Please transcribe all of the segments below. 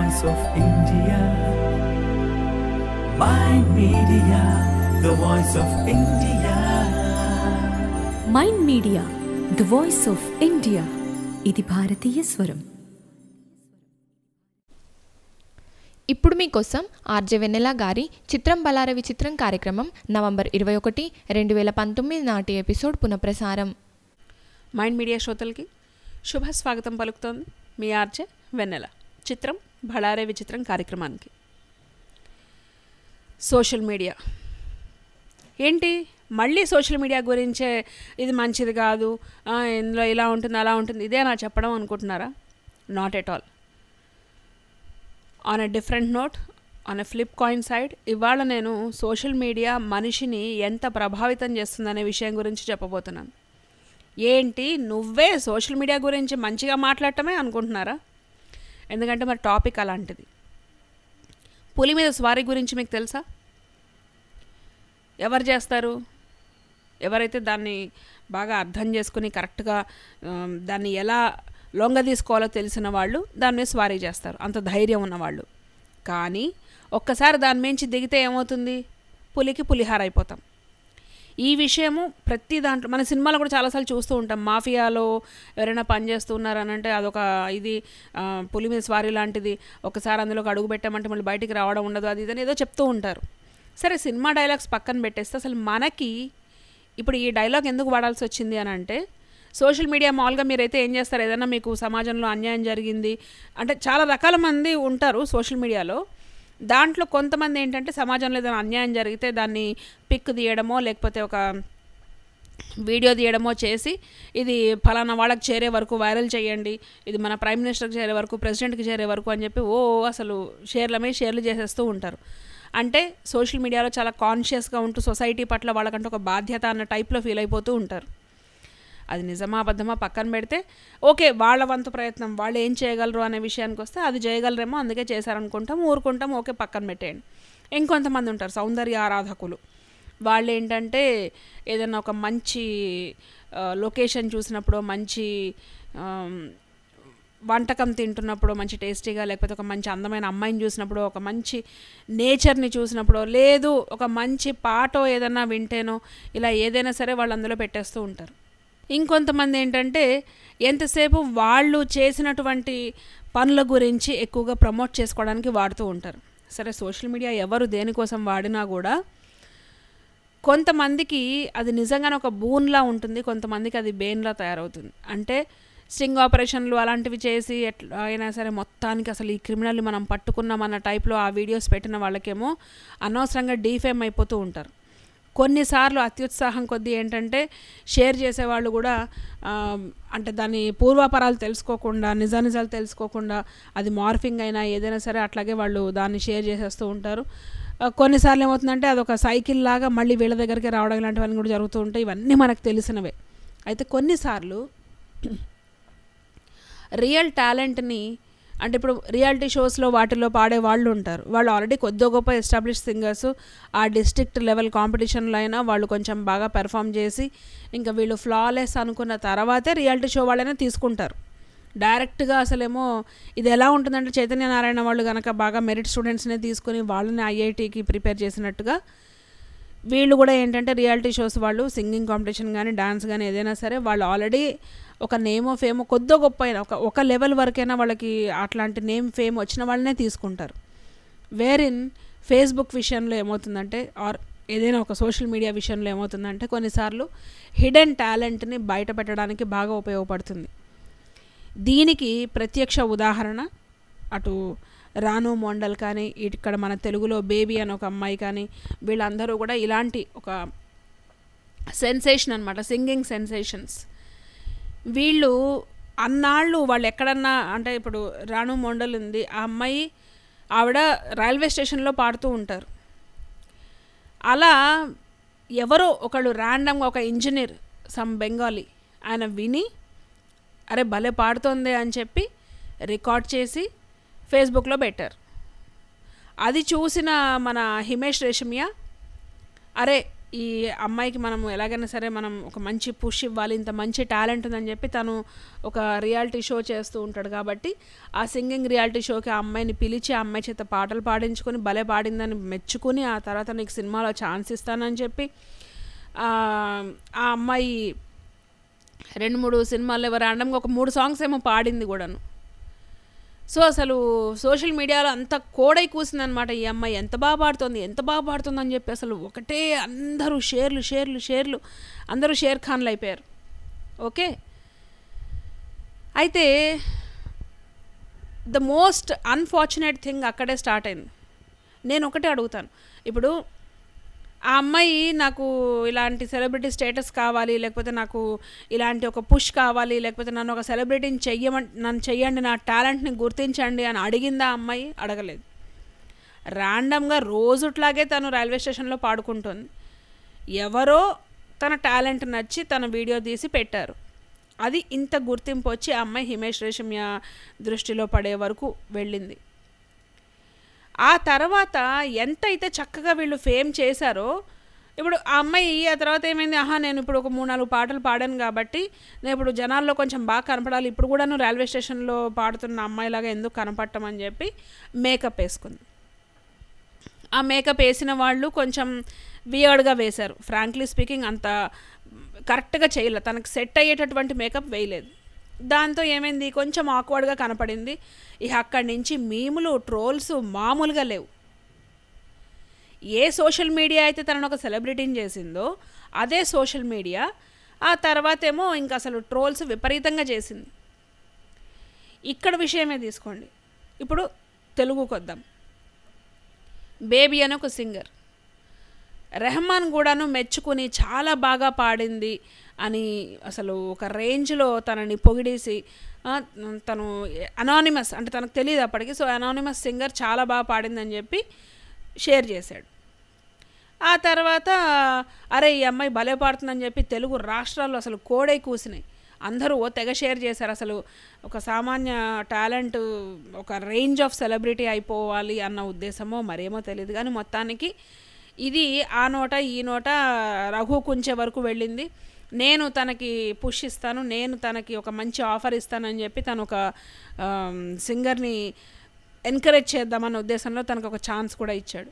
voice of India. Mind Media, the voice of India. Mind Media the voice of India ఇది భారతీయ స్వరం ఇప్పుడు మీకోసం ఆర్జే వెన్నెల గారి చిత్రం బలార విచిత్రం కార్యక్రమం నవంబర్ ఇరవై ఒకటి రెండు వేల పంతొమ్మిది నాటి ఎపిసోడ్ పునఃప్రసారం మైండ్ మీడియా శ్రోతలకి శుభ స్వాగతం పలుకుతోంది మీ ఆర్జే వెన్నెల చిత్రం భళారే విచిత్రం కార్యక్రమానికి సోషల్ మీడియా ఏంటి మళ్ళీ సోషల్ మీడియా గురించే ఇది మంచిది కాదు ఆ, ఇందులో ఇలా ఉంటుంది అలా ఉంటుంది ఇదే నా చెప్పడం అనుకుంటున్నారా not at all on a different note on a flip coin side ఇవాళ నేను సోషల్ మీడియా మనిషిని ఎంత ప్రభావితం చేస్తుందనే విషయం గురించి చెప్పబోతున్నాను ఏంటి నువ్వే సోషల్ మీడియా గురించి మంచిగా మాట్లాడటమే అనుకుంటున్నారా ఎందుకంటే మరి టాపిక్ అలాంటిది పులి మీద స్వారీ గురించి మీకు తెలుసా ఎవరు చేస్తారు ఎవరైతే దాన్ని బాగా అర్థం చేసుకుని కరెక్ట్గా ఆమ్, దాన్ని ఎలా లొంగ తీసుకోవాలో తెలిసిన వాళ్ళు దాని మీద స్వారీ చేస్తారు అంత ధైర్యం ఉన్నవాళ్ళు కానీ ఒక్కసారి దాని మించి దిగితే ఏమవుతుంది పులికి పులిహార అయిపోతాం ఈ విషయము ప్రతి దాంట్లో మన సినిమాలో కూడా చాలాసార్లు చూస్తూ ఉంటాం మాఫియాలో ఎవరైనా పని చేస్తున్నారు అని అంటే అదొక ఇది ఆ, పులి మీద స్వారీ లాంటిది ఒకసారి అందులోకి అడుగు పెట్టామంటే మళ్ళీ బయటికి రావడం ఉండదు అది ఇదని ఏదో చెప్తూ ఉంటారు సరే సినిమా డైలాగ్స్ పక్కన పెట్టేస్తే అసలు మనకి ఇప్పుడు ఈ డైలాగ్ ఎందుకు వాడాల్సి వచ్చింది అని అంటే సోషల్ మీడియా మామూలుగా మీరైతే ఏం చేస్తారు ఏదైనా మీకు సమాజంలో అన్యాయం జరిగింది అంటే చాలా రకాల మంది ఉంటారు సోషల్ మీడియాలో దాంట్లో కొంతమంది ఏంటంటే సమాజంలో ఏదైనా అన్యాయం జరిగితే దాన్ని పిక్ తీయడమో లేకపోతే ఒక వీడియో తీయడమో చేసి ఇది ఫలానా వాళ్ళకి చేరే వరకు వైరల్ చేయండి ఇది మన ప్రైమ్ మినిస్టర్కి చేరే వరకు ప్రెసిడెంట్కి చేరే వరకు అని చెప్పి ఓ అసలు షేర్ల మీద షేర్లు చేసేస్తూ ఉంటారు అంటే సోషల్ మీడియాలో చాలా కాన్షియస్గా ఉంటూ సొసైటీ పట్ల వాళ్ళకంటే ఒక బాధ్యత అన్న టైప్లో ఫీల్ అయిపోతూ ఉంటారు అది నిజమా అబద్ధమా పక్కన పెడితే ఓకే వాళ్ళ వంతు ప్రయత్నం వాళ్ళు ఏం చేయగలరు అనే విషయానికి వస్తే అది చేయగలరేమో అందుకే చేశారనుకుంటాం ఊరుకుంటాం ఓకే పక్కన పెట్టేయండి ఇంకొంతమంది ఉంటారు సౌందర్య ఆరాధకులు వాళ్ళు ఏంటంటే ఏదైనా ఒక మంచి ఆ, లొకేషన్ చూసినప్పుడు మంచి ఆమ్, వంటకం తింటున్నప్పుడు మంచి టేస్టీగా లేకపోతే ఒక మంచి అందమైన అమ్మాయిని చూసినప్పుడు ఒక మంచి నేచర్ని చూసినప్పుడు లేదు ఒక మంచి పాటో ఏదన్నా వింటేనో ఇలా ఏదైనా సరే వాళ్ళు అందులో పెట్టేస్తూ ఉంటారు ఇంకొంతమంది ఏంటంటే ఎంతసేపు వాళ్ళు చేసినటువంటి పనుల గురించి ఎక్కువగా ప్రమోట్ చేసుకోవడానికి వాడుతూ ఉంటారు సరే సోషల్ మీడియా ఎవరు దేనికోసం వాడినా కూడా కొంతమందికి అది నిజంగానే ఒక బూన్లా ఉంటుంది కొంతమందికి అది బెయిన్లా తయారవుతుంది అంటే స్ట్రింగ్ ఆపరేషన్లు అలాంటివి చేసి ఎట్లా అయినా సరే మొత్తానికి అసలు ఈ క్రిమినల్ని మనం పట్టుకున్నాం అన్న టైప్లో ఆ వీడియోస్ పెట్టిన వాళ్ళకేమో అనవసరంగా డీఫేమ్ అయిపోతూ ఉంటారు కొన్నిసార్లు అత్యుత్సాహం కొద్దీ ఏంటంటే షేర్ చేసేవాళ్ళు కూడా ఆ, అంటే దాని పూర్వాపరాలు తెలుసుకోకుండా నిజానిజాలు తెలుసుకోకుండా అది మార్ఫింగ్ అయినా ఏదైనా సరే అట్లాగే వాళ్ళు దాన్ని షేర్ చేసేస్తూ ఉంటారు ఆ, కొన్నిసార్లు ఏమవుతుందంటే అదొక సైకిల్ లాగా మళ్ళీ వీళ్ళ దగ్గరికి రావడం ఇలాంటివన్నీ కూడా జరుగుతూ ఉంటాయి ఇవన్నీ మనకు తెలిసినవే అయితే కొన్నిసార్లు రియల్ టాలెంట్ని అంటే ఇప్పుడు రియాలిటీ షోస్లో వాటిలో పాడే వాళ్ళు ఉంటారు వాళ్ళు ఆల్రెడీ కొద్దిగా గొప్ప ఎస్టాబ్లిష్ సింగర్స్ ఆ డిస్ట్రిక్ట్ లెవెల్ కాంపిటీషన్లో అయినా వాళ్ళు కొంచెం బాగా పెర్ఫామ్ చేసి ఇంకా వీళ్ళు ఫ్లాలెస్ అనుకున్న తర్వాతే రియాలిటీ షో వాళ్ళైనా తీసుకుంటారు డైరెక్ట్గా అసలేమో ఇది ఎలా ఉంటుందంటే చైతన్య నారాయణ వాళ్ళు కనుక బాగా మెరిట్ స్టూడెంట్స్నే తీసుకుని వాళ్ళని ఐఐటికి ప్రిపేర్ చేసినట్టుగా వీళ్ళు కూడా ఏంటంటే రియాలిటీ షోస్ వాళ్ళు సింగింగ్ కాంపిటీషన్ కానీ డాన్స్ కానీ ఏదైనా సరే వాళ్ళు ఆల్రెడీ ఒక నేమో ఫేమో కొద్దో గొప్ప అయినా ఒక ఒక లెవెల్ వరకైనా వాళ్ళకి అట్లాంటి నేమ్ ఫేమ్ వచ్చిన వాళ్ళనే తీసుకుంటారు వేరిన్ ఫేస్బుక్ విషయంలో ఏమవుతుందంటే ఆర్ ఏదైనా ఒక సోషల్ మీడియా విషయంలో ఏమవుతుందంటే కొన్నిసార్లు హిడెన్ టాలెంట్ని బయట పెట్టడానికి బాగా ఉపయోగపడుతుంది దీనికి ప్రత్యక్ష ఉదాహరణ అటు రాను మోండల్ కానీ ఇక్కడ మన తెలుగులో బేబీ అని ఒక అమ్మాయి కానీ వీళ్ళందరూ కూడా ఇలాంటి ఒక సెన్సేషన్ అనమాట సింగింగ్ సెన్సేషన్స్ వీళ్ళు అన్నాళ్ళు వాళ్ళు ఎక్కడన్నా అంటే ఇప్పుడు రాను మోండల్ ఉంది ఆ అమ్మాయి ఆవిడ రైల్వే స్టేషన్లో పాడుతూ ఉంటారు అలా ఎవరో ఒకళ్ళు ర్యాండమ్గా ఒక ఇంజనీర్ సమ్ బెంగాలీ ఆయన విని అరే భలే పాడుతోంది అని చెప్పి రికార్డ్ చేసి ఫేస్బుక్లో పెట్టారు అది చూసిన మన హిమేష్ రేషమియా అరే ఈ అమ్మాయికి మనం ఎలాగైనా సరే మనం ఒక మంచి పుష్ ఇవ్వాలి ఇంత మంచి టాలెంట్ ఉందని చెప్పి తను ఒక రియాలిటీ షో చేస్తూ ఉంటాడు కాబట్టి ఆ సింగింగ్ రియాలిటీ షోకి ఆ అమ్మాయిని పిలిచి ఆ అమ్మాయి చేత పాటలు పాడించుకొని భలే పాడిందని మెచ్చుకుని ఆ తర్వాత నీకు సినిమాలో ఛాన్స్ ఇస్తానని చెప్పి ఆ ఆ అమ్మాయి రెండు మూడు సినిమాల్లో ఎవరు ర్యాండమ్గా ఒక మూడు సాంగ్స్ ఏమో పాడింది కూడాను సో అసలు సోషల్ మీడియాలో అంత కోడై కూసిందనమాట ఈ అమ్మాయి ఎంత బాగా పాడుతుంది ఎంత బాగా పాడుతుంది అని చెప్పి అసలు ఒకటే అందరూ షేర్లు షేర్లు షేర్లు అందరూ షేర్ ఖాన్లు అయిపోయారు ఓకే అయితే ద మోస్ట్ అన్ఫార్చునేట్ థింగ్ అక్కడే స్టార్ట్ అయింది నేను ఒకటే అడుగుతాను ఇప్పుడు ఆ అమ్మాయి నాకు ఇలాంటి సెలబ్రిటీ స్టేటస్ కావాలి లేకపోతే నాకు ఇలాంటి ఒక పుష్ కావాలి లేకపోతే నన్ను ఒక సెలబ్రిటీని చెయ్యమని నన్ను చెయ్యండి నా టాలెంట్ని గుర్తించండి అని అడిగిందా ఆ అమ్మాయి అడగలేదు ర్యాండమ్గా రోజుట్లాగే తను రైల్వే స్టేషన్లో పాడుకుంటుంది ఎవరో తన టాలెంట్ నచ్చి తన వీడియో తీసి పెట్టారు అది ఇంత గుర్తింపు వచ్చి ఆ అమ్మాయి హిమేష్ రేషమ్య దృష్టిలో పడే వరకు వెళ్ళింది ఆ తర్వాత ఎంత అయితే చక్కగా వీళ్ళు ఫేమ్ చేశారో ఇప్పుడు ఆ అమ్మాయి ఆ తర్వాత ఏమైంది ఆహా నేను ఇప్పుడు ఒక మూడు నాలుగు పాటలు పాడాను కాబట్టి నేను ఇప్పుడు జనాల్లో కొంచెం బాగా కనపడాలి ఇప్పుడు కూడాను రైల్వే స్టేషన్లో పాడుతున్న అమ్మాయిలాగా ఎందుకు కనపడటమని చెప్పి మేకప్ వేసుకుంది ఆ మేకప్ వేసిన వాళ్ళు కొంచెం వియర్డ్గా వేశారు ఫ్రాంక్లీ స్పీకింగ్ అంత కరెక్ట్గా చేయలేదు తనకు సెట్ అయ్యేటటువంటి మేకప్ వేయలేదు దాంతో ఏమైంది కొంచెం ఆక్వర్డ్గా కనపడింది ఇక అక్కడి నుంచి మీములు ట్రోల్స్ మామూలుగా లేవు ఏ సోషల్ మీడియా అయితే తనను ఒక సెలబ్రిటీని చేసిందో అదే సోషల్ మీడియా ఆ తర్వాత ఏమో ఇంకా అసలు ట్రోల్స్ విపరీతంగా చేసింది ఇక్కడ విషయమే తీసుకోండి ఇప్పుడు తెలుగుకి వద్దాం బేబీ అని ఒక సింగర్ రెహమాన్ కూడాను మెచ్చుకుని చాలా బాగా పాడింది అని అసలు ఒక రేంజ్లో తనని పొగిడేసి ఆ, తను అనానిమస్ అంటే తనకు తెలియదు అప్పటికి సో అనానిమస్ సింగర్ చాలా బాగా పాడిందని చెప్పి షేర్ చేశాడు ఆ తర్వాత అరే ఈ అమ్మాయి భలే పాడుతుందని చెప్పి తెలుగు రాష్ట్రాల్లో అసలు కోడై కూసినాయి అందరూ ఓ తెగ షేర్ చేశారు అసలు ఒక సామాన్య టాలెంట్ ఒక రేంజ్ ఆఫ్ సెలబ్రిటీ అయిపోవాలి అన్న ఉద్దేశమో మరేమో తెలియదు కానీ మొత్తానికి ఇది ఆ నోట ఈ నోట రఘు కుంచే వరకు వెళ్ళింది నేను తనకి పుష్ ఇస్తాను నేను తనకి ఒక మంచి ఆఫర్ ఇస్తానని చెప్పి తను ఒక ఆమ్, సింగర్ని ఎంకరేజ్ చేద్దామన్న ఉద్దేశంలో తనకు ఒక ఛాన్స్ కూడా ఇచ్చాడు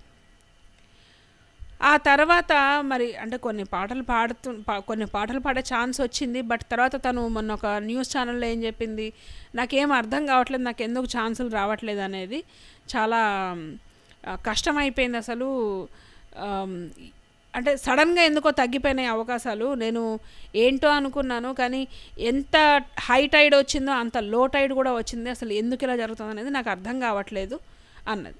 ఆ తర్వాత మరి అంటే కొన్ని పాటలు పాడుతూ పా- కొన్ని పాటలు పాడే ఛాన్స్ వచ్చింది బట్ తర్వాత తను మొన్న ఒక న్యూస్ ఛానల్లో ఏం చెప్పింది నాకేం అర్థం కావట్లేదు నాకు ఎందుకు ఛాన్సులు రావట్లేదు అనేది చాలా ఆ, కష్టమైపోయింది అసలు ఆమ్, అంటే సడన్గా ఎందుకో తగ్గిపోయినాయి అవకాశాలు నేను ఏంటో అనుకున్నాను కానీ ఎంత హై టైడ్ వచ్చిందో అంత లో టైడ్ కూడా వచ్చింది అసలు ఎందుకు ఇలా జరుగుతుంది అనేది నాకు అర్థం కావట్లేదు అన్నది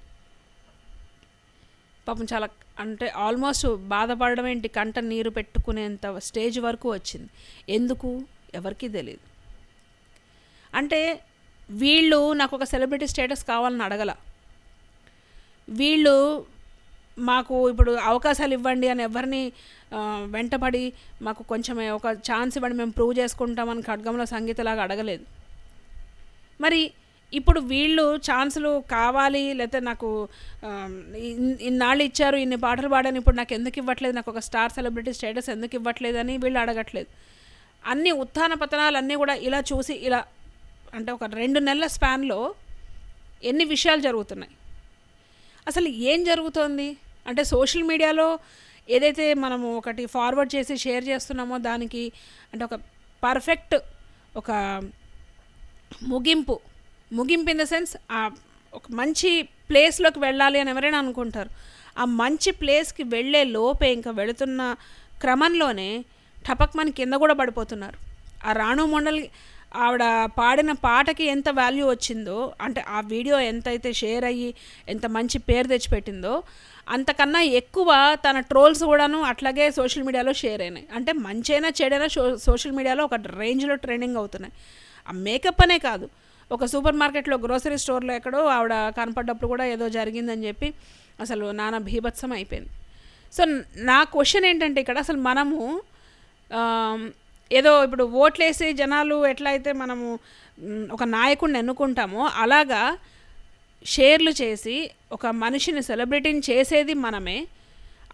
పాపం చాలా అంటే ఆల్మోస్ట్ బాధపడడం ఏంటి కంట నీరు పెట్టుకునేంత స్టేజ్ వరకు వచ్చింది ఎందుకు ఎవరికీ తెలియదు అంటే వీళ్ళు నాకు ఒక సెలబ్రిటీ స్టేటస్ కావాలని అడగల వీళ్ళు మాకు ఇప్పుడు అవకాశాలు ఇవ్వండి అని ఎవరిని ఆ, వెంటపడి మాకు కొంచెం ఒక ఛాన్స్ ఇవ్వండి మేము ప్రూవ్ చేసుకుంటామని ఖడ్గంలో సంగీతలాగా అడగలేదు మరి ఇప్పుడు వీళ్ళు ఛాన్సులు కావాలి లేకపోతే నాకు ఆ, ఇన్- ఇన్నాళ్ళు ఇచ్చారు ఇన్ని పాటలు పాడాను ఇప్పుడు నాకు ఎందుకు ఇవ్వట్లేదు నాకు ఒక స్టార్ సెలబ్రిటీ స్టేటస్ ఎందుకు ఇవ్వట్లేదు అని వీళ్ళు అడగట్లేదు అన్ని ఉత్థాన పతనాలు అన్నీ కూడా ఇలా చూసి ఇలా అంటే ఒక రెండు నెలల స్పాన్లో ఎన్ని విషయాలు జరుగుతున్నాయి అసలు ఏం జరుగుతోంది అంటే సోషల్ మీడియాలో ఏదైతే మనము ఒకటి ఫార్వర్డ్ చేసి షేర్ చేస్తున్నామో దానికి అంటే ఒక పర్ఫెక్ట్ ఒక ముగింపు ముగింపు ఇన్ ద సెన్స్ ఆ ఒక మంచి ప్లేస్లోకి వెళ్ళాలి అని ఎవరైనా అనుకుంటారు ఆ మంచి ప్లేస్కి వెళ్ళే లోపే ఇంకా వెళుతున్న క్రమంలోనే టపక్మని కింద కూడా పడిపోతున్నారు ఆ రాణు మండల్ ఆవిడ పాడిన పాటకి ఎంత వాల్యూ వచ్చిందో అంటే ఆ వీడియో ఎంతైతే షేర్ అయ్యి ఎంత మంచి పేరు తెచ్చిపెట్టిందో అంతకన్నా ఎక్కువ తన ట్రోల్స్ కూడాను అట్లాగే సోషల్ మీడియాలో షేర్ అయినాయి అంటే మంచైనా చెడైనా సో సోషల్ మీడియాలో ఒక రేంజ్లో ట్రెండింగ్ అవుతున్నాయి ఆ మేకప్ అనే కాదు ఒక సూపర్ మార్కెట్లో గ్రోసరీ స్టోర్లో ఎక్కడో ఆవిడ కనపడ్డప్పుడు కూడా ఏదో జరిగిందని చెప్పి అసలు నానా భీభత్సం అయిపోయింది సో నా క్వశ్చన్ ఏంటంటే ఇక్కడ అసలు మనము ఆమ్, ఏదో ఇప్పుడు ఓట్లేసి జనాలు ఎట్లా అయితే మనము మ్, ఒక నాయకుడిని ఎన్నుకుంటామో అలాగా షేర్లు చేసి ఒక మనిషిని సెలబ్రిటీని చేసేది మనమే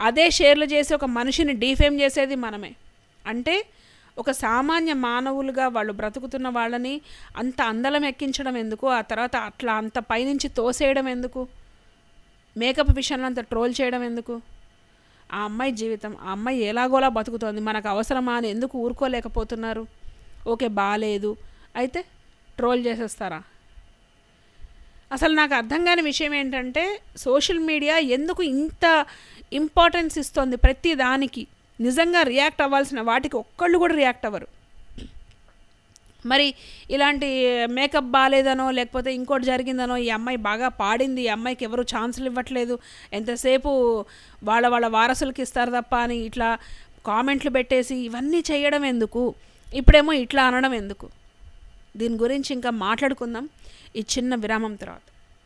అదే షేర్లు చేసి ఒక మనిషిని డీఫేమ్ చేసేది మనమే అంటే ఒక సామాన్య మానవులుగా వాళ్ళు బ్రతుకుతున్న వాళ్ళని అంత అందలం ఎక్కించడం ఎందుకు ఆ తర్వాత అట్లా అంత పైనుంచి తోసేయడం ఎందుకు మేకప్ విషయంలో అంత ట్రోల్ చేయడం ఎందుకు ఆ అమ్మాయి జీవితం ఆ అమ్మాయి ఎలాగోలా బతుకుతోంది మనకు అవసరమా అని ఎందుకు ఊరుకోలేకపోతున్నారు ఓకే బాగాలేదు అయితే ట్రోల్ చేసేస్తారా అసలు నాకు అర్థం కాని విషయం ఏంటంటే సోషల్ మీడియా ఎందుకు ఇంత ఇంపార్టెన్స్ ఇస్తుంది ప్రతి దానికి నిజంగా రియాక్ట్ అవ్వాల్సిన వాటికి ఒక్కళ్ళు కూడా రియాక్ట్ అవ్వరు మరి ఇలాంటి మేకప్ బాగాలేదనో లేకపోతే ఇంకోటి జరిగిందనో ఈ అమ్మాయి బాగా పాడింది ఈ అమ్మాయికి ఎవరు ఛాన్సులు ఇవ్వట్లేదు ఎంతసేపు వాళ్ళ వాళ్ళ వారసులకి ఇస్తారు తప్ప అని ఇట్లా కామెంట్లు పెట్టేసి ఇవన్నీ చేయడం ఎందుకు ఇప్పుడేమో ఇట్లా అనడం ఎందుకు దీని గురించి ఇంకా మాట్లాడుకుందాం ఈ చిన్న విరామం తర్వాత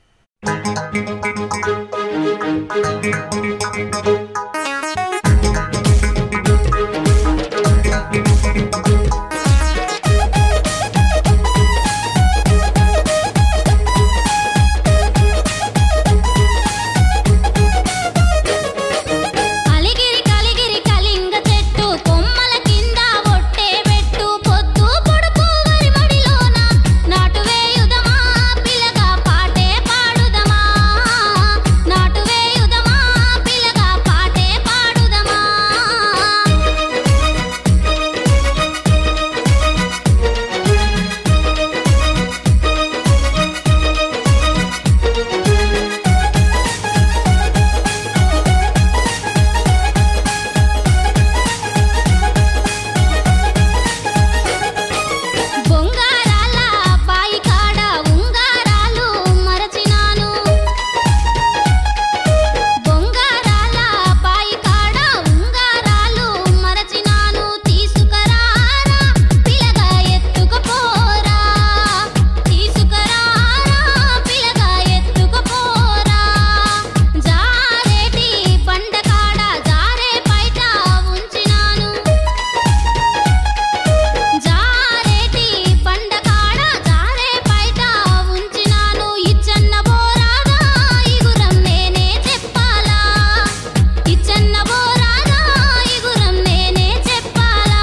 అలిగిరి కలిగిరి కలింగ చెట్టు కొమ్మల కింద ఒట్టే పెట్టు పొద్దు పొడుపు వరి మడిలోన నాటు వేయుదమా పిల్లగా పాటే పాడుదమా నాటు వేయుదమా పిల్లగా పాటే పాడుదమా బొంగారాల బాయి కాడ ఉంగారాలు మరచినాను బొంగారాల బాయి కాడ ఉంగారాలు మరచినాను తీసుకురారా పిల్లగా ఎత్తుకుపోరా తీసుకురారా పిల్లగా ఎత్తుకుపోరా జారేటి బండ కాడ జారే బయట ఉంచినాను జారేటి బండకాడ జారే బయట ఉంచినాను ఇచ్చన్న బోరాగా ఇగురం నేనే చెప్పాలా ఇచ్చన్న బోరాగా ఇగురం నేనే చెప్పాలా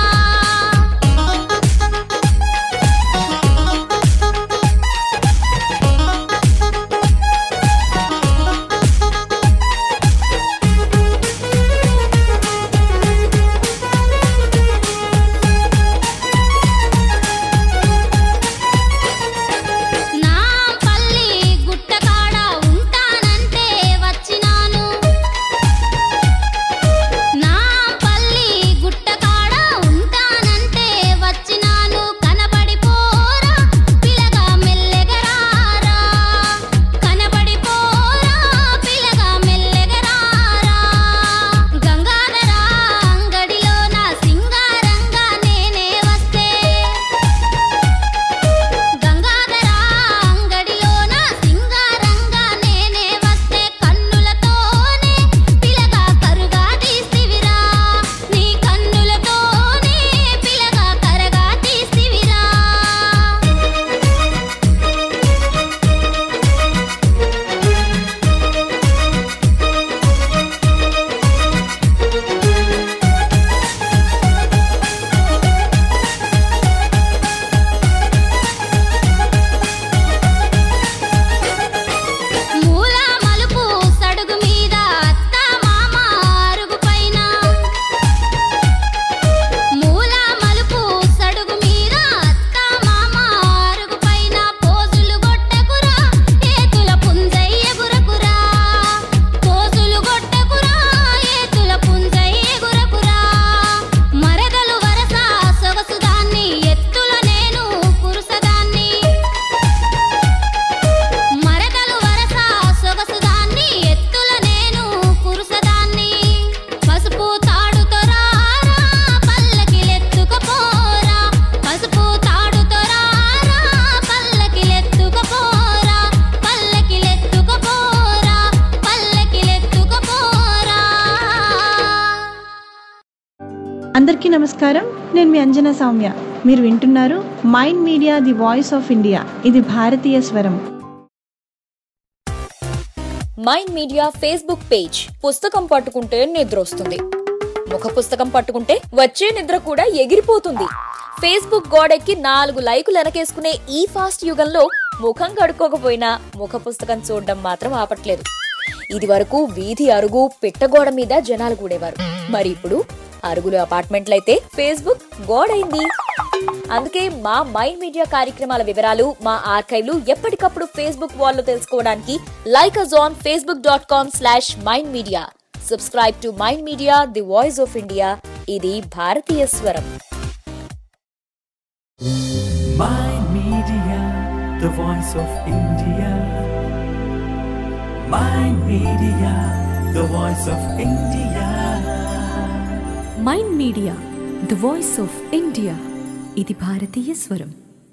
నా పల్లి గుట్టకాడ ఉంటానంటే వచ్చినాను నా పల్లి గుట్టకాడ ఉంటానంటే వచ్చినాను కనబడిపోరా పిల్లగా మెల్లెగరారా కనబడిపోరా పిల్లగా మెల్లెగరారా గంగాధర అంగడిలో నా సింగారంగా నేనే వస్తే గంగాధర అంగడిలో నా సింగారంగా నేనే వస్తే కన్నులతోనే పిలగా కరుగా తీస్తివిరా నీ కన్నులతోనే పిలగా కరగా తీస్తివిరా మూల మలుపు సడుగు మీద అత్త మామ అరుగు పైన మూల మలుపు సడుగు మీద అత్త మామ అరుగు పైన పోజులు గొట్టకురా ఏతుల పుంజయ్య గురకురా పోజులు గొట్టకురా ఏతుల పుంజయ్య గురకురా మరదలు వరస సొగసుదాన్ని ఎత్తుల నేను కురుసదాన్ని మరదలు వరస సొగసుదాన్ని ఎత్తుల నేను కురుసదాన్ని పసుపు తాడుతో రారా పల్లకిలెత్తుకపోరా పసుపు తాడుతో రారా పల్లకిలెత్తుకపోరా పల్లకిలెత్తుకపోరా పల్లకిలెత్తుకపోరా అందరికీ నమస్కారం నేను మీ అంజన సౌమ్య మీరు వింటున్నారు Mind Media the voice of India ఇది భారతీయ స్వరం మైండ్ మీడియా ఫేస్బుక్ పేజ్ పుస్తకం పట్టుకుంటే నిద్ర వస్తుంది ముఖ పుస్తకం పట్టుకుంటే వచ్చే నిద్ర కూడా ఎగిరిపోతుంది ఫేస్బుక్ గోడెక్కి నాలుగు లైకులు వెనకేసుకునే ఈ ఫాస్ట్ యుగంలో ముఖం కడుక్కోకపోయినా ముఖ పుస్తకం చూడడం మాత్రం ఆపట్లేదు ఇది వరకు వీధి అరుగు పిట్టగోడ మీద జనాలు కూడేవారు మరి ఇప్పుడు అరుగులు అపార్ట్మెంట్లయితే ఫేస్బుక్ గోడైంది అందుకే మా మైండ్ మీడియా కార్యక్రమాల వివరాలు మా ఆర్కైవ్లు ఎప్పటికప్పుడు ఫేస్బుక్ వాల్లో తెలుసుకోవడానికి like us on Facebook dot com slash Mind Media subscribe to Mind Media the voice of India ఇది భారతీయ స్వరం Mind Media, the voice of India. Mind Media, the voice of India. Mind Media the voice of India ఇది భారతీయ స్వరం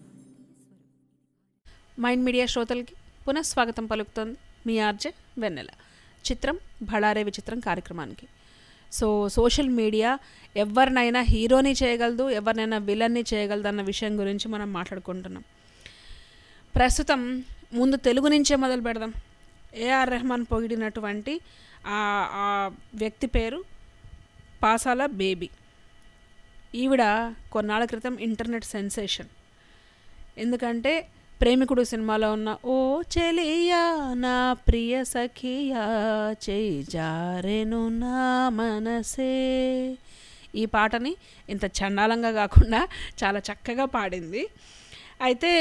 Mind media శ్రోతలకి పునఃస్వాగతం పలుకుతోంది మీ RJ వెన్నెల చిత్రం భళారే విచిత్రం కార్యక్రమానికి సో సోషల్ మీడియా ఎవరినైనా హీరోని చేయగలదు ఎవరినైనా విలన్ని చేయగలదు అన్న విషయం గురించి మనం మాట్లాడుకుంటున్నాం ప్రస్తుతం ముందు తెలుగు నుంచే మొదలు పెడదాం ఏఆర్ రెహమాన్ పొగిడినటువంటి ఆ ఆ వ్యక్తి పేరు పాసాల బేబీ ఈవిడ కొన్నాళ్ళ క్రితం ఇంటర్నెట్ సెన్సేషన్ ఎందుకంటే ప్రేమికుడు సినిమాలో ఉన్న ఓ చెలియా నా ప్రియ సఖియా చేయి జారెను నా మనసే ఈ పాటని ఇంత చండాలంగా కాకుండా చాలా చక్కగా పాడింది అయితే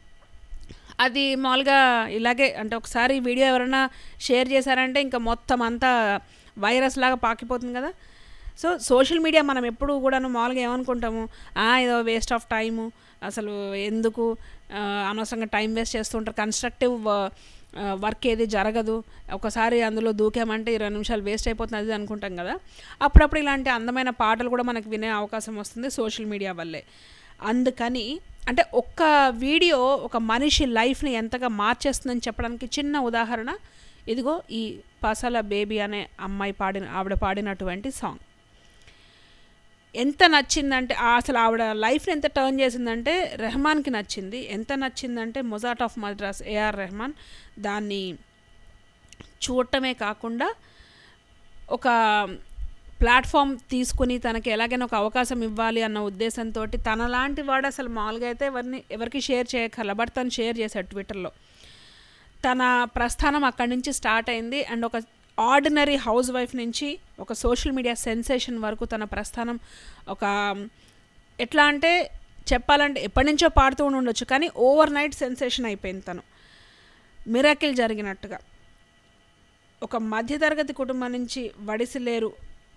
అది మామూలుగా ఇలాగే అంటే ఒకసారి ఈ వీడియో ఎవరైనా షేర్ చేశారంటే ఇంకా మొత్తం అంతా వైరస్ లాగా పాకిపోతుంది కదా సో సోషల్ మీడియా మనం ఎప్పుడు కూడాను మామూలుగా ఏమనుకుంటాము "ఆ, ఏదో వేస్ట్ ఆఫ్ టైము అసలు ఎందుకు ఆ, అనవసరంగా టైం వేస్ట్ చేస్తుంటారు కన్స్ట్రక్టివ్ వర్క్ ఏది జరగదు ఒకసారి అందులో దూకామంటే ఇరవై నిమిషాలు వేస్ట్ అయిపోతుంది అది అనుకుంటాం కదా అప్పుడప్పుడు ఇలాంటి అందమైన పాటలు కూడా మనకు వినే అవకాశం వస్తుంది సోషల్ మీడియా వల్లే అందుకని అంటే ఒక్క వీడియో ఒక మనిషి లైఫ్ని ఎంతగా మార్చేస్తుందని చెప్పడానికి చిన్న ఉదాహరణ ఇదిగో ఈ పసల బేబీ అనే అమ్మాయి పాడిన ఆవిడ పాడినటువంటి సాంగ్ ఎంత నచ్చిందంటే ఆ అసలు ఆవిడ లైఫ్ని ఎంత టర్న్ చేసిందంటే రెహమాన్కి నచ్చింది ఎంత నచ్చిందంటే Mozart of Madras A R Rahman దాన్ని చూడటమే కాకుండా ఒక ప్లాట్ఫామ్ తీసుకుని తనకి ఎలాగైనా ఒక అవకాశం ఇవ్వాలి అన్న ఉద్దేశంతో తనలాంటి వాడు అసలు మామూలుగా అయితే ఎవరిని ఎవరికి షేర్ చేయక్కర్ల బట్ తను షేర్ చేశాడు ట్విట్టర్లో తన ప్రస్థానం అక్కడి నుంచి స్టార్ట్ అయింది అండ్ ఒక ఆర్డినరీ హౌస్ వైఫ్ నుంచి ఒక సోషల్ మీడియా సెన్సేషన్ వరకు తన ప్రస్థానం ఒక ఎట్లా అంటే చెప్పాలంటే ఎప్పటి నుంచో పాడుతూ ఉండి ఉండొచ్చు కానీ ఓవర్ నైట్ సెన్సేషన్ అయిపోయింది తను మిరాకిల్ జరిగినట్టుగా ఒక మధ్యతరగతి కుటుంబం నుంచి వడిసిలేరు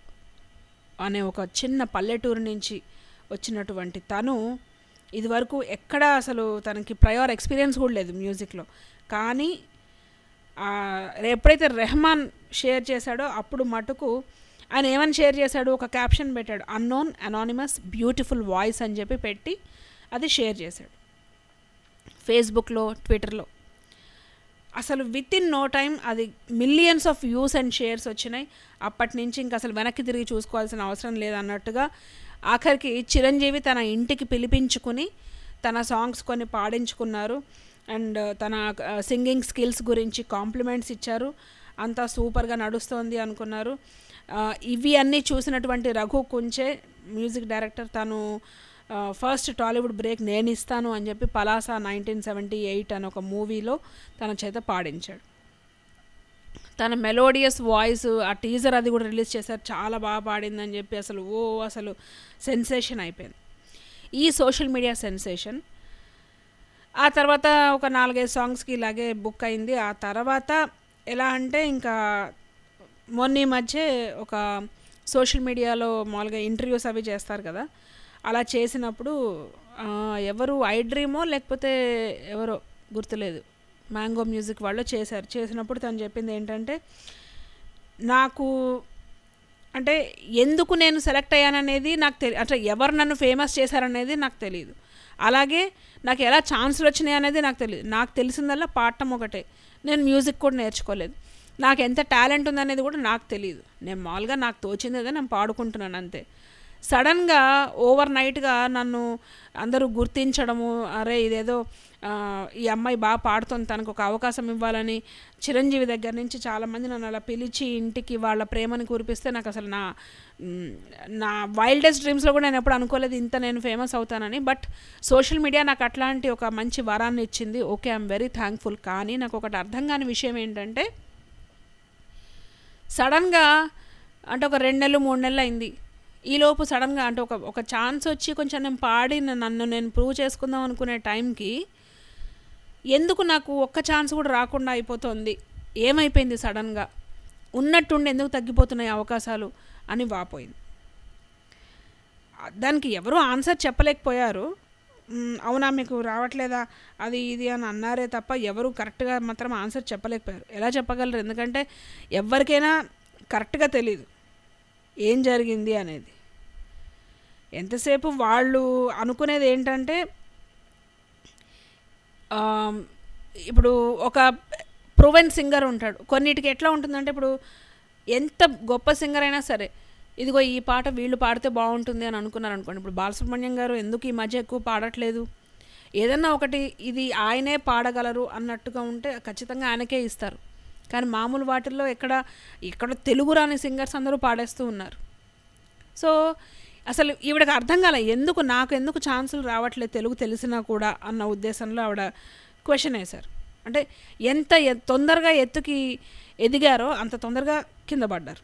అనే ఒక చిన్న పల్లెటూరు నుంచి వచ్చినటువంటి తను ఇదివరకు ఎక్కడ అసలు తనకి ప్రయోర్ ఎక్స్పీరియన్స్ కూడా లేదు మ్యూజిక్లో కానీ ఆ, ఎప్పుడైతే రెహమాన్ షేర్ చేశాడో అప్పుడు మటుకు ఆయన ఏమని షేర్ చేశాడు ఒక క్యాప్షన్ పెట్టాడు అన్నోన్ అనానిమస్ బ్యూటిఫుల్ వాయిస్ అని చెప్పి పెట్టి అది షేర్ చేశాడు ఫేస్బుక్లో ట్విట్టర్లో అసలు విత్ ఇన్ నో టైం అది millions of views and shares వచ్చినాయి అప్పటి నుంచి ఇంకా అసలు వెనక్కి తిరిగి చూసుకోవాల్సిన అవసరం లేదన్నట్టుగా ఆఖరికి చిరంజీవి తన ఇంటికి పిలిపించుకుని తన సాంగ్స్ కొన్ని పాడించుకున్నారు అండ్ తన సింగింగ్ స్కిల్స్ గురించి కాంప్లిమెంట్స్ ఇచ్చారు అంతా సూపర్గా నడుస్తోంది అనుకున్నారు ఆ, ఇవి అన్నీ చూసినటువంటి రఘు కుంచే మ్యూజిక్ డైరెక్టర్ తను ఫస్ట్ టాలీవుడ్ బ్రేక్ నేను ఇస్తాను అని చెప్పి పలాసా నైన్టీన్ సెవెంటీ ఎయిట్ అని ఒక మూవీలో తన చేత పాడించాడు తన మెలోడియస్ వాయిస్ ఆ టీజర్ అది కూడా రిలీజ్ చేశారు చాలా బాగా పాడిందని చెప్పి అసలు ఓ అసలు సెన్సేషన్ అయిపోయింది ఈ సోషల్ మీడియా సెన్సేషన్ ఆ తర్వాత ఒక నాలుగైదు సాంగ్స్కి ఇలాగే బుక్ అయింది ఆ తర్వాత ఎలా అంటే ఇంకా మొన్న ఈ మధ్య ఒక సోషల్ మీడియాలో మామూలుగా ఇంటర్వ్యూస్ అవి చేస్తారు కదా అలా చేసినప్పుడు ఆ, ఎవరు ఐ డ్రీమో లేకపోతే ఎవరో గుర్తులేదు మ్యాంగో మ్యూజిక్ వాళ్ళు చేశారు చేసినప్పుడు తను చెప్పింది ఏంటంటే నాకు అంటే ఎందుకు నేను సెలెక్ట్ అయ్యాననేది నాకు తెలి అంటే ఎవరు నన్ను ఫేమస్ చేశారనేది నాకు తెలియదు అలాగే నాకు ఎలా ఛాన్సులు వచ్చినాయి అనేది నాకు తెలియదు నాకు తెలిసిందల్లా పాడటం ఒకటే నేను మ్యూజిక్ కూడా నేర్చుకోలేదు నాకు ఎంత టాలెంట్ ఉందనేది కూడా నాకు తెలియదు నేను మామూలుగా నాకు తోచింది అదే నేను పాడుకుంటున్నాను అంతే సడన్గా ఓవర్ నైట్గా నన్ను అందరూ గుర్తించడము అరే ఇదేదో ఆ, ఈ అమ్మాయి బాగా పాడుతుంది తనకు ఒక అవకాశం ఇవ్వాలని చిరంజీవి దగ్గర నుంచి చాలామంది నన్ను అలా పిలిచి ఇంటికి వాళ్ళ ప్రేమని కురిపిస్తే నాకు అసలు నా మ్, నా వైల్డెస్ట్ డ్రీమ్స్లో కూడా నేను ఎప్పుడు అనుకోలేదు ఇంత నేను ఫేమస్ అవుతానని బట్ సోషల్ మీడియా నాకు అట్లాంటి ఒక మంచి వరాన్ని ఇచ్చింది ఓకే ఐఎమ్ వెరీ థ్యాంక్ఫుల్ కానీ నాకు ఒకటి అర్థం కాని విషయం ఏంటంటే సడన్గా అంటే ఒక రెండు నెలలు మూడు నెలలు అయింది ఈలోపు సడన్గా అంటే ఒక ఒక ఛాన్స్ వచ్చి కొంచెం నేను పాడి నన్ను నేను ప్రూవ్ చేసుకుందాం అనుకునే టైంకి ఎందుకు నాకు ఒక్క ఛాన్స్ కూడా రాకుండా అయిపోతుంది ఏమైపోయింది సడన్గా ఉన్నట్టుండి ఎందుకు తగ్గిపోతున్నాయి అవకాశాలు అని వాపోయింది ఆ, దానికి ఎవరు ఆన్సర్ చెప్పలేకపోయారు మ్, అవునా మీకు రావట్లేదా అది ఇది అని అన్నారే తప్ప ఎవరు కరెక్ట్గా మాత్రం ఆన్సర్ చెప్పలేకపోయారు ఎలా చెప్పగలరు ఎందుకంటే ఎవరికైనా కరెక్ట్గా తెలియదు ఏం జరిగింది అనేది ఎంతసేపు వాళ్ళు అనుకునేది ఏంటంటే ఆమ్, ఇప్పుడు ఒక ప్రూవెన్ సింగర్ ఉంటాడు కొన్నిటికి ఎట్లా ఉంటుందంటే ఇప్పుడు ఎంత గొప్ప సింగర్ అయినా సరే ఇదిగో ఈ పాట వీళ్ళు పాడితే బాగుంటుంది అని అనుకున్నారు అనుకోండి ఇప్పుడు బాలసుబ్రహ్మణ్యం గారు ఎందుకు ఈ మధ్య ఎక్కువ పాడట్లేదు ఏదన్నా ఒకటి ఇది ఆయనే పాడగలరు అన్నట్టుగా ఉంటే ఖచ్చితంగా ఆయనకే ఇస్తారు కానీ మామూలు వాటిల్లో ఎక్కడ ఎక్కడ తెలుగు రాని సింగర్స్ అందరూ పాడేస్తూ ఉన్నారు సో అసలు ఈవిడకి అర్థం కాలే ఎందుకు నాకు ఎందుకు ఛాన్సులు రావట్లేదు తెలుగు తెలిసినా కూడా అన్న ఉద్దేశంలో ఆవిడ క్వశ్చన్ వేశారు అంటే ఎంత ఎ- తొందరగా ఎత్తుకి ఎదిగారో అంత తొందరగా కింద పడ్డారు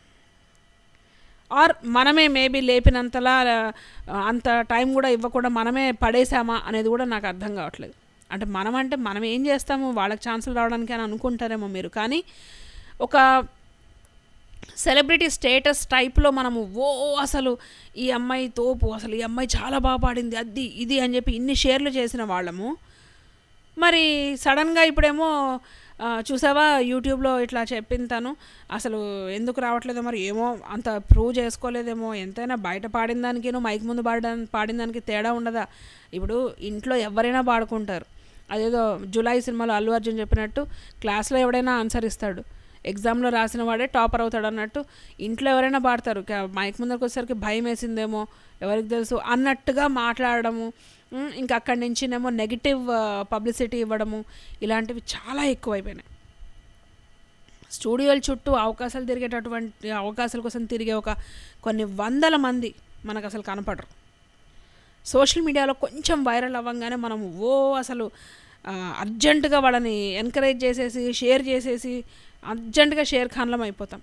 ఆర్ మనమే మేబీ లేపినంతలా ఆ, అంత టైం కూడా ఇవ్వకుండా మనమే పడేసామా అనేది కూడా నాకు అర్థం కావట్లేదు అంటే మనం అంటే మనం ఏం చేస్తాము వాళ్ళకి ఛాన్సులు రావడానికి అని అనుకుంటారేమో మీరు కానీ ఒక సెలబ్రిటీ స్టేటస్ టైప్లో మనము ఓ అసలు ఈ అమ్మాయి తోపు అసలు ఈ అమ్మాయి చాలా బాగా పాడింది అది ఇది అని చెప్పి ఇన్ని షేర్లు చేసిన వాళ్ళము మరి సడన్గా ఇప్పుడేమో ఆ, చూసావా యూట్యూబ్లో ఇట్లా చెప్పింది తను అసలు ఎందుకు రావట్లేదో మరి ఏమో అంత ప్రూవ్ చేసుకోలేదేమో ఎంతైనా బయట పాడిన దానికిను మైక్ ముందు పాడిన పాడిన దానికి తేడా ఉండదా ఇప్పుడు ఇంట్లో ఎవరైనా పాడుకుంటారు అదేదో జూలై సినిమాలో అల్లు అర్జున్ చెప్పినట్టు క్లాస్లో ఎవడైనా ఆన్సర్ ఇస్తాడు ఎగ్జామ్లో రాసిన వాడే టాపర్ అవుతాడు అన్నట్టు ఇంట్లో ఎవరైనా పాడతారు క- మైక్ ముందరకు వచ్చేసరికి భయం వేసిందేమో ఎవరికి తెలుసు అన్నట్టుగా మాట్లాడడము ఉమ్, ఇంకా అక్కడి నుంచినేమో నెగిటివ్ పబ్లిసిటీ ఇవ్వడము ఇలాంటివి చాలా ఎక్కువైపోయినాయి స్టూడియోల చుట్టూ అవకాశాలు తిరిగేటటువంటి అవకాశాల కోసం తిరిగే ఒక కొన్ని వందల మంది మనకు అసలు కనపడరు సోషల్ మీడియాలో కొంచెం వైరల్ అవ్వగానే మనం ఓ అసలు ఆ, అర్జెంటుగా వాళ్ళని ఎంకరేజ్ చేసేసి షేర్ చేసేసి అర్జెంటుగా షేర్ ఖాన్లం అయిపోతాం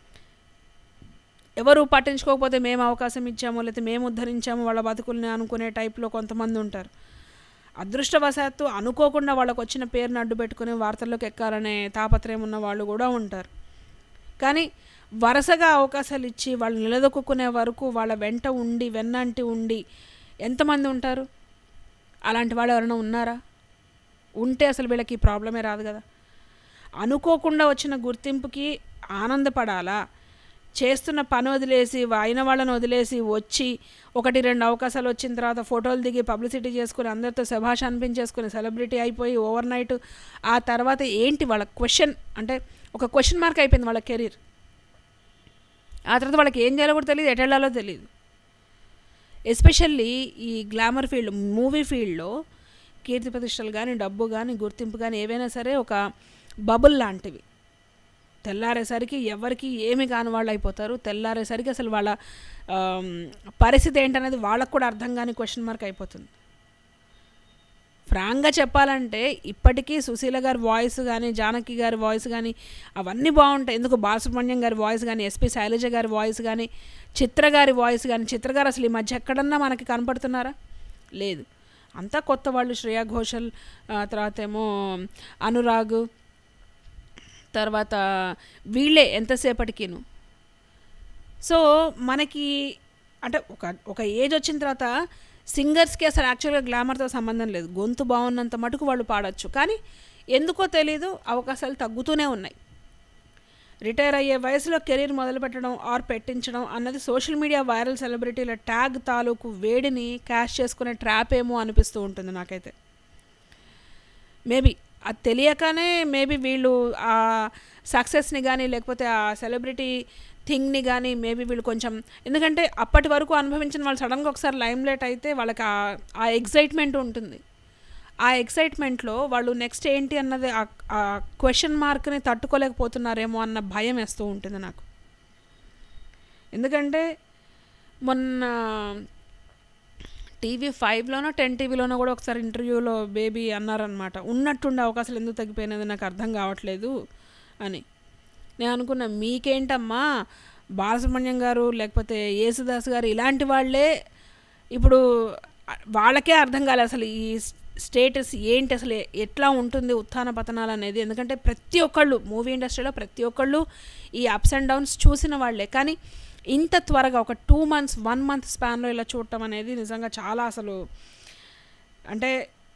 ఎవరు పట్టించుకోకపోతే మేము అవకాశం ఇచ్చాము లేకపోతే మేము ఉద్ధరించాము వాళ్ళ బతుకుల్ని అనుకునే టైప్లో కొంతమంది ఉంటారు అదృష్టవశాత్తు అనుకోకుండా వాళ్ళకు వచ్చిన పేరుని అడ్డు పెట్టుకుని వార్తల్లోకి ఎక్కాలనే తాపత్రయం ఉన్న వాళ్ళు కూడా ఉంటారు కానీ వరుసగా అవకాశాలు ఇచ్చి వాళ్ళు నిలదొక్కునే వరకు వాళ్ళ వెంట ఉండి వెన్నంటి ఉండి ఎంతమంది ఉంటారు అలాంటి వాళ్ళు ఎవరైనా ఉన్నారా ఉంటే అసలు వీళ్ళకి ఈ ప్రాబ్లమే రాదు కదా అనుకోకుండా వచ్చిన గుర్తింపుకి ఆనందపడాలా చేస్తున్న పని వదిలేసి అయిన వాళ్ళని వదిలేసి వచ్చి ఒకటి రెండు అవకాశాలు వచ్చిన తర్వాత ఫోటోలు దిగి పబ్లిసిటీ చేసుకుని అందరితో శభాష అనిపించేసుకుని సెలబ్రిటీ అయిపోయి ఓవర్ నైట్ ఆ తర్వాత ఏంటి వాళ్ళ క్వశ్చన్ అంటే ఒక క్వశ్చన్ మార్క్ అయిపోయింది వాళ్ళ కెరీర్ ఆ తర్వాత వాళ్ళకి ఏం చేయాలో కూడా తెలియదు ఎటు వెళ్ళాలో తెలియదు ఎస్పెషల్లీ ఈ గ్లామర్ ఫీల్డ్ మూవీ ఫీల్డ్లో కీర్తి ప్రతిష్టలు కానీ డబ్బు కానీ గుర్తింపు కానీ ఏవైనా సరే ఒక బబుల్ లాంటివి తెల్లారేసరికి ఎవరికి ఏమి కాని వాళ్ళు అయిపోతారు తెల్లారేసరికి అసలు వాళ్ళ ఆమ్, పరిస్థితి ఏంటనేది వాళ్ళకు కూడా అర్థం కాని క్వశ్చన్ మార్క్ అయిపోతుంది ఫ్రాంక్గా చెప్పాలంటే ఇప్పటికీ సుశీల గారి వాయిస్ కానీ జానకి గారి వాయిస్ కానీ అవన్నీ బాగుంటాయి ఎందుకు బాలసుబ్రహ్మణ్యం గారి వాయిస్ కానీ ఎస్పి శైలజ గారి వాయిస్ కానీ చిత్ర గారి వాయిస్ కానీ చిత్ర గారు అసలు ఈ మధ్య ఎక్కడన్నా మనకి కనపడుతున్నారా లేదు అంతా కొత్త వాళ్ళు శ్రేయా ఘోషల్ ఆ, తర్వాత ఏమో అనురాగ్ తర్వాత వీళ్ళే ఎంతసేపటికిను సో మనకి అంటే ఒక ఒక ఏజ్ వచ్చిన తర్వాత సింగర్స్కి అసలు యాక్చువల్గా గ్లామర్తో సంబంధం లేదు గొంతు బాగున్నంత మటుకు వాళ్ళు పాడొచ్చు కానీ ఎందుకో తెలీదు అవకాశాలు తగ్గుతూనే ఉన్నాయి రిటైర్ అయ్యే వయసులో కెరీర్ మొదలుపెట్టడం ఆర్ పెట్టించడం అన్నది సోషల్ మీడియా వైరల్ సెలబ్రిటీల ట్యాగ్ తాలూకు వేడిని క్యాష్ చేసుకునే ట్రాప్ ఏమో అనిపిస్తూ ఉంటుంది నాకైతే మేబీ అది తెలియకనే మేబీ వీళ్ళు ఆ సక్సెస్ని కానీ లేకపోతే ఆ సెలబ్రిటీ థింగ్ని కానీ మేబీ వీళ్ళు కొంచెం ఎందుకంటే అప్పటి వరకు అనుభవించిన వాళ్ళు సడన్గా ఒకసారి లైమ్ లైట్ అయితే వాళ్ళకి ఆ- ఆ ఎగ్జైట్మెంట్ ఉంటుంది ఆ ఎక్సైట్మెంట్లో వాళ్ళు నెక్స్ట్ ఏంటి అన్నది ఆ- ఆ క్వశ్చన్ మార్క్ని తట్టుకోలేకపోతున్నారేమో అన్న భయం వేస్తూ ఉంటుంది నాకు ఎందుకంటే మొన్న టీవీ ఫైవ్లోనో టెన్ టీవీలోనో కూడా ఒకసారి ఇంటర్వ్యూలో బేబీ అన్నారనమాట ఉన్నట్టుండే అవకాశాలు ఎందుకు తగ్గిపోయినది నాకు అర్థం కావట్లేదు అని నేను అనుకున్నా మీకేంటమ్మా బాలసుబ్రహ్మణ్యం గారు లేకపోతే యేసుదాస్ గారు ఇలాంటి వాళ్ళే ఇప్పుడు వాళ్ళకే అర్థం కాలే అసలు ఈ స్టేటస్ ఏంటి అసలు ఎట్లా ఉంటుంది ఉత్థాన పతనాలు అనేది ఎందుకంటే ప్రతి ఒక్కళ్ళు మూవీ ఇండస్ట్రీలో ప్రతి ఒక్కళ్ళు ఈ అప్స్ అండ్ డౌన్స్ చూసిన వాళ్ళే కానీ ఇంత త్వరగా ఒక టూ మంత్స్ వన్ మంత్ స్పాన్లో ఇలా చూడటం అనేది నిజంగా చాలా అసలు అంటే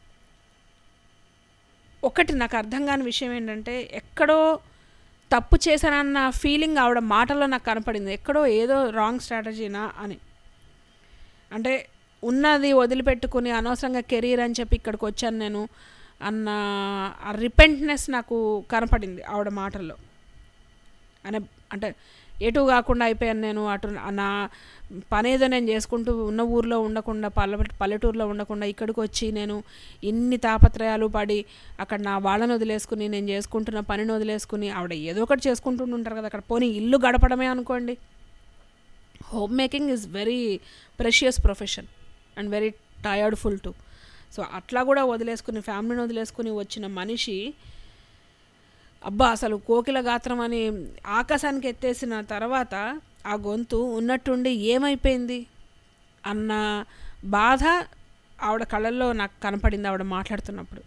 ఒకటి నాకు అర్థం కాని విషయం ఏంటంటే ఎక్కడో తప్పు చేశానన్న ఫీలింగ్ ఆవిడ మాటల్లో నాకు కనపడింది ఎక్కడో ఏదో రాంగ్ స్ట్రాటజీనా అని అంటే ఉన్నది వదిలిపెట్టుకుని అనవసరంగా కెరీర్ అని చెప్పి ఇక్కడికి వచ్చాను నేను అన్న ఆ రిపెంట్నెస్ నాకు కనపడింది ఆవిడ మాటల్లో అనే అంటే ఎటు కాకుండా అయిపోయాను నేను అటు నా పనేదో నేను చేసుకుంటూ ఉన్న ఊర్లో ఉండకుండా పల్లె పల్లెటూరులో ఉండకుండా ఇక్కడికి వచ్చి నేను ఇన్ని తాపత్రయాలు పడి అక్కడ నా వాళ్ళని వదిలేసుకుని నేను చేసుకుంటున్న పనిని వదిలేసుకుని ఆవిడ ఏదో ఒకటి చేసుకుంటూ ఉంటారు కదా అక్కడ పోనీ ఇల్లు గడపడమే అనుకోండి home making is very precious profession and very tired full to so అట్లా కూడా వదిలేసుకుని ఫ్యామిలీని వదిలేసుకుని వచ్చిన మనిషి అబ్బా అసలు కోకిల గాత్రం అని ఆకాశానికి ఎత్తేసిన తర్వాత ఆ గొంతు ఉన్నట్టుండి ఏమైపోయింది అన్న బాధ ఆవిడ కళ్ళల్లో నాకు కనపడింది ఆవిడ మాట్లాడుతున్నప్పుడు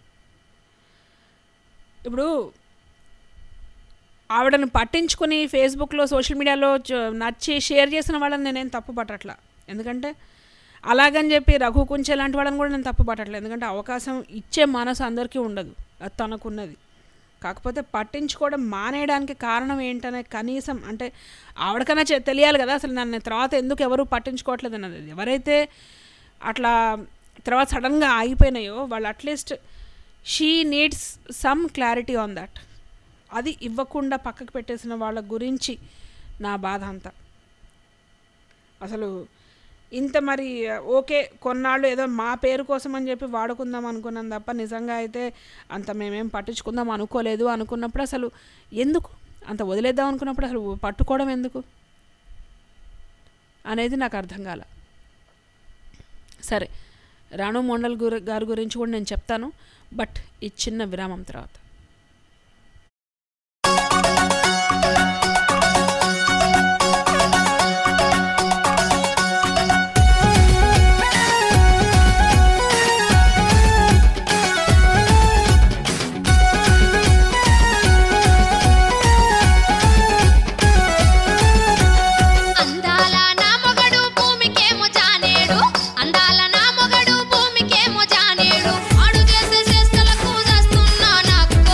ఇప్పుడు ఆవిడని పట్టించుకుని ఫేస్బుక్లో సోషల్ మీడియాలో చ- నచ్చి షేర్ చేసిన వాళ్ళని నేనేం తప్పు పట్టట్లా ఎందుకంటే అలాగని చెప్పి రఘు కుంచే లాంటి వాళ్ళని కూడా నేను తప్పు పట్టట్లేదు ఎందుకంటే అవకాశం ఇచ్చే మనసు అందరికీ ఉండదు అది తనకున్నది కాకపోతే పట్టించుకోవడం మానేయడానికి కారణం ఏంటనే కనీసం అంటే ఆవిడకన్నా చె- తెలియాలి కదా అసలు నన్ను తర్వాత ఎందుకు ఎవరు పట్టించుకోవట్లేదు అన్నది ఎవరైతే అట్లా తర్వాత సడన్గా ఆగిపోయినాయో వాళ్ళు at least she needs some clarity on that అది ఇవ్వకుండా పక్కకు పెట్టేసిన వాళ్ళ గురించి నా బాధ అంతా అసలు ఇంత మరి ఓకే కొన్నాళ్ళు ఏదో మా పేరు కోసం అని చెప్పి వాడుకుందాం అనుకున్నాం తప్ప నిజంగా అయితే అంత మేమేం పట్టించుకుందాం అనుకోలేదు అనుకున్నప్పుడు అసలు ఎందుకు అంత వదిలేద్దాం అనుకున్నప్పుడు అసలు పట్టుకోవడం ఎందుకు అనేది నాకు అర్థం కాల సరే రాణు మండల్ గురి గారి గురించి కూడా నేను చెప్తాను బట్ ఈ చిన్న విరామం తర్వాత అందాల నా మొగడు భూమికేమో జానేడు అందాల నా మొగడు భూమికేమో జానేడు ఆడు చేసే చేష్టలకు చేస్తున్నా నాకు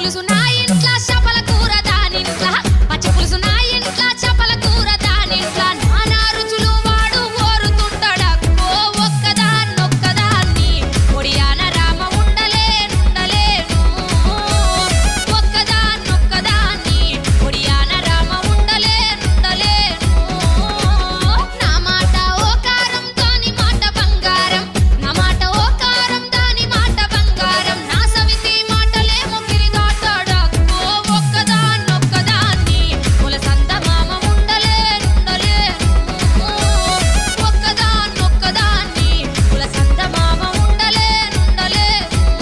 పులుసు నా ఇంట్లో చేపల కూర దానింట్లా పచ్చి పులుసు నా ఇంట్లో చేపల కూర దానింట్లా నానా రుచులు వాడు ఓరుతుంటాడక్కో ఒక్కదాన్నొక్కదాన్ని ఒడియాన రామ ఉండలేనుండలేను ఒక్కదాన్నొక్కదాన్ని ఒడియాన రామ ఉండలేనుండలేను నా మాట ఓ కారం దాని మాట బంగారం నా మాట ఓ కారం దాని మాట బంగారం నా సవితి మాటలేమో గిరిదాటాడక్కో ఒక్కదాన్నొక్కదాన్ని కులసంద మామ ఉండలేనుండలేను ఒక్కదాన్నొక్కదాన్ని కులసంద మామ ఉండలేనుండలేను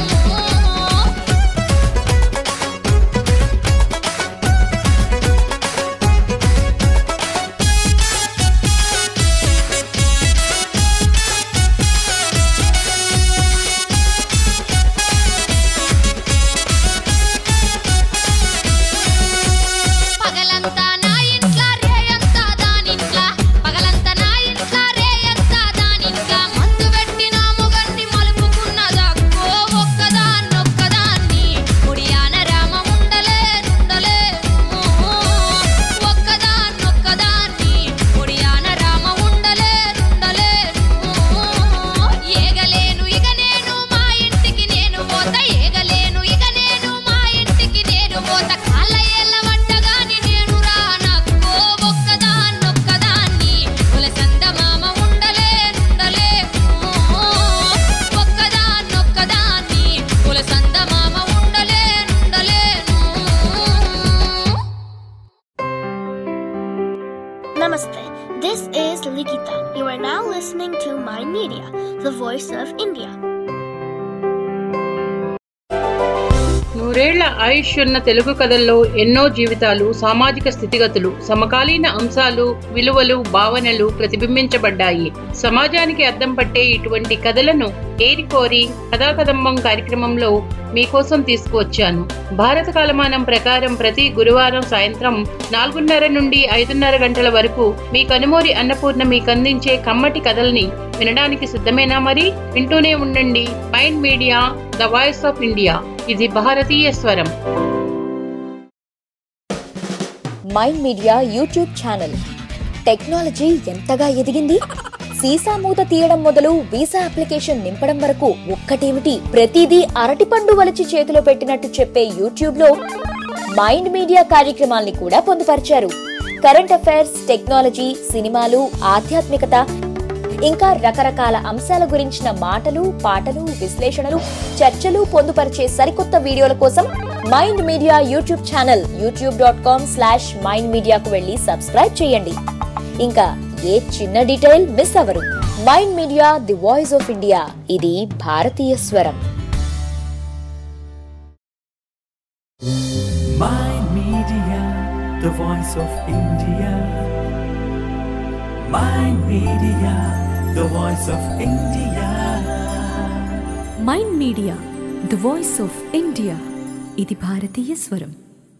పగలంతా నా ఇంట్ల రేయంతా దానింట్ల పగలంతా నా ఇంట్ల రేయంతా దానింట్ల మందు పెట్టిన మొగన్ని మలుపుకున్నదక్కో ఒక్కదాన్నొక్కదాన్ని ఒడియాన రామ ఉండలేనుండలేను ఒక్కదాన్నొక్కదాన్ని ఒడియాన రామ ఉండలేనుండలేను ఏగలేను ఇక నేను మా ఇంటికి నేను పోత ఏగలేను ఇక నేను మా ఇంటికి నేను పోత కాళ్ళ ఏళ్ళ వంటగాని నేను రానక్కో ఒక్కదాన్నొక్కదాన్ని కులసంద మామ ఉండలేనుండలేను ఒక్కదాన్నొక్కదాన్ని కులసంద మామ ఉండలేనుండలేను Namaste. This is Likita. You are now listening to My Media, the voice of India. నూరేళ్ల ఆయుష్ ఉన్న తెలుగు కథల్లో ఎన్నో జీవితాలు సామాజిక స్థితిగతులు సమకాలీన అంశాలు విలువలు భావనలు ప్రతిబింబించబడ్డాయి సమాజానికి అద్దం పట్టే ఇటువంటి కథలను ఏరికోరి కథాకదంబం కార్యక్రమంలో మీకోసం తీసుకువచ్చాను భారత కాలమానం ప్రకారం ప్రతి గురువారం సాయంత్రం నాలుగున్నర నుండి ఐదున్నర గంటల వరకు మీ కనుమూరి అన్నపూర్ణ మీకు అందించే కమ్మటి కథల్ని వినడానికి సిద్ధమేనా మరి వింటూనే ఉండండి Mind Media the voice of India ఇది భారతీయ స్వరం Mind Media YouTube channel technology ఎంతగా ఎదిగింది సీసా మూత తీయడం మొదలు వీసా అప్లికేషన్ నింపడం వరకు ఒక్కటేమిటి ప్రతిదీ అరటిపండు వలిచి చేతిలో పెట్టినట్టు చెప్పే యూట్యూబ్ లో మైండ్ మీడియా కార్యక్రమాల్ని కూడా పొందుపరిచారు కరెంట్ అఫైర్స్ టెక్నాలజీ సినిమాలు ఆధ్యాత్మికత ఇంకా రకరకాల అంశాల గురించిన మాటలు పాటలు విశ్లేషణలు చర్చలు పొందుపరిచే సరికొత్త వీడియోల కోసం Mind Media YouTube channel YouTube dot com slash Mind మీడియాకు వెళ్ళి సబ్స్క్రైబ్ చేయండి ఇంకా ఏ చిన్న డీటెయిల్ మిస్ అవ్వరు Mind Media the voice of India ఇది భారతీయ స్వరం Mind Media, the voice of India. Mind Media, the voice of India. Mind Media the voice of India ఇది భారతీయ స్వరం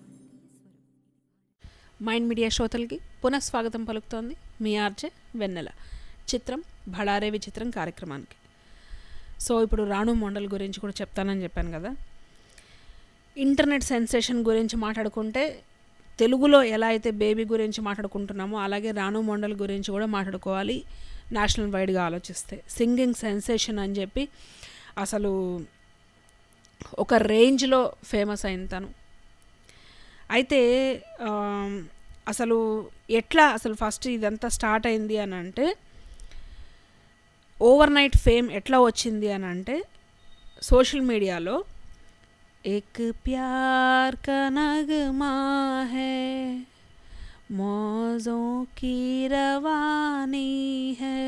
మైండ్ మీడియా శ్రోతలకి పునఃస్వాగతం పలుకుతోంది మీ ఆర్జే వెన్నెల చిత్రం భళారే విచిత్రం కార్యక్రమానికి సో ఇప్పుడు రాణు మండల్ గురించి కూడా చెప్తానని చెప్పాను కదా ఇంటర్నెట్ సెన్సేషన్ గురించి మాట్లాడుకుంటే తెలుగులో ఎలా అయితే బేబీ గురించి మాట్లాడుకుంటున్నామో అలాగే రాణు మండల్ గురించి కూడా మాట్లాడుకోవాలి నేషనల్ వైడ్గా ఆలోచిస్తే సింగింగ్ సెన్సేషన్ అని చెప్పి అసలు ఒక రేంజ్లో ఫేమస్ అయింది తను అయితే ఆమ్, అసలు ఎట్లా అసలు ఫస్ట్ ఇదంతా స్టార్ట్ అయింది అని అంటే ఓవర్ నైట్ ఫేమ్ ఎట్లా వచ్చింది అని అంటే సోషల్ మీడియాలో ఏక్ ప్యార్ కా నగమా హై మౌజోं की रवानी है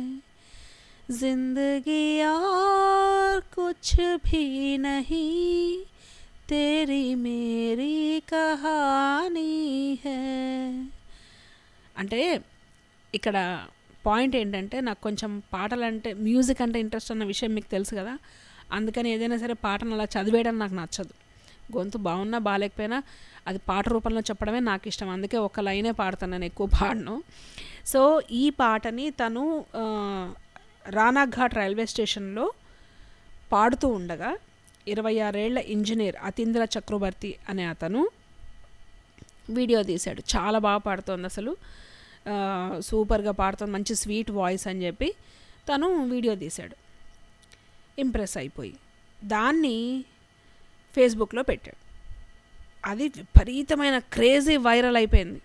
जिंदगी और कुछ भी नहीं तेरी मेरी కహానీ హై అంటే ఇక్కడ పాయింట్ ఏంటంటే నాకు కొంచెం పాటలంటే మ్యూజిక్ అంటే ఇంట్రెస్ట్ అన్న విషయం మీకు తెలుసు కదా అందుకని ఏదైనా సరే పాటను అలా చదివేయడం నాకు నచ్చదు గొంతు బాగున్నా బాగాలేకపోయినా అది పాట రూపంలో చెప్పడమే నాకు ఇష్టం అందుకే ఒక లైనే పాడతాను నేను ఎక్కువ పాడను సో ఈ పాటని తను ఆ, రానాఘాట్ రైల్వే స్టేషన్లో పాడుతూ ఉండగా ఇరవై ఆరేళ్ల ఇంజనీర్ అతీంద్ర చక్రవర్తి అనే అతను వీడియో తీశాడు చాలా బాగా పాడుతోంది అసలు ఆ, సూపర్గా పాడుతుంది మంచి స్వీట్ వాయిస్ అని చెప్పి తను వీడియో తీశాడు ఇంప్రెస్ అయిపోయి దాన్ని ఫేస్బుక్లో పెట్టాడు అది విపరీతమైన క్రేజీ వైరల్ అయిపోయింది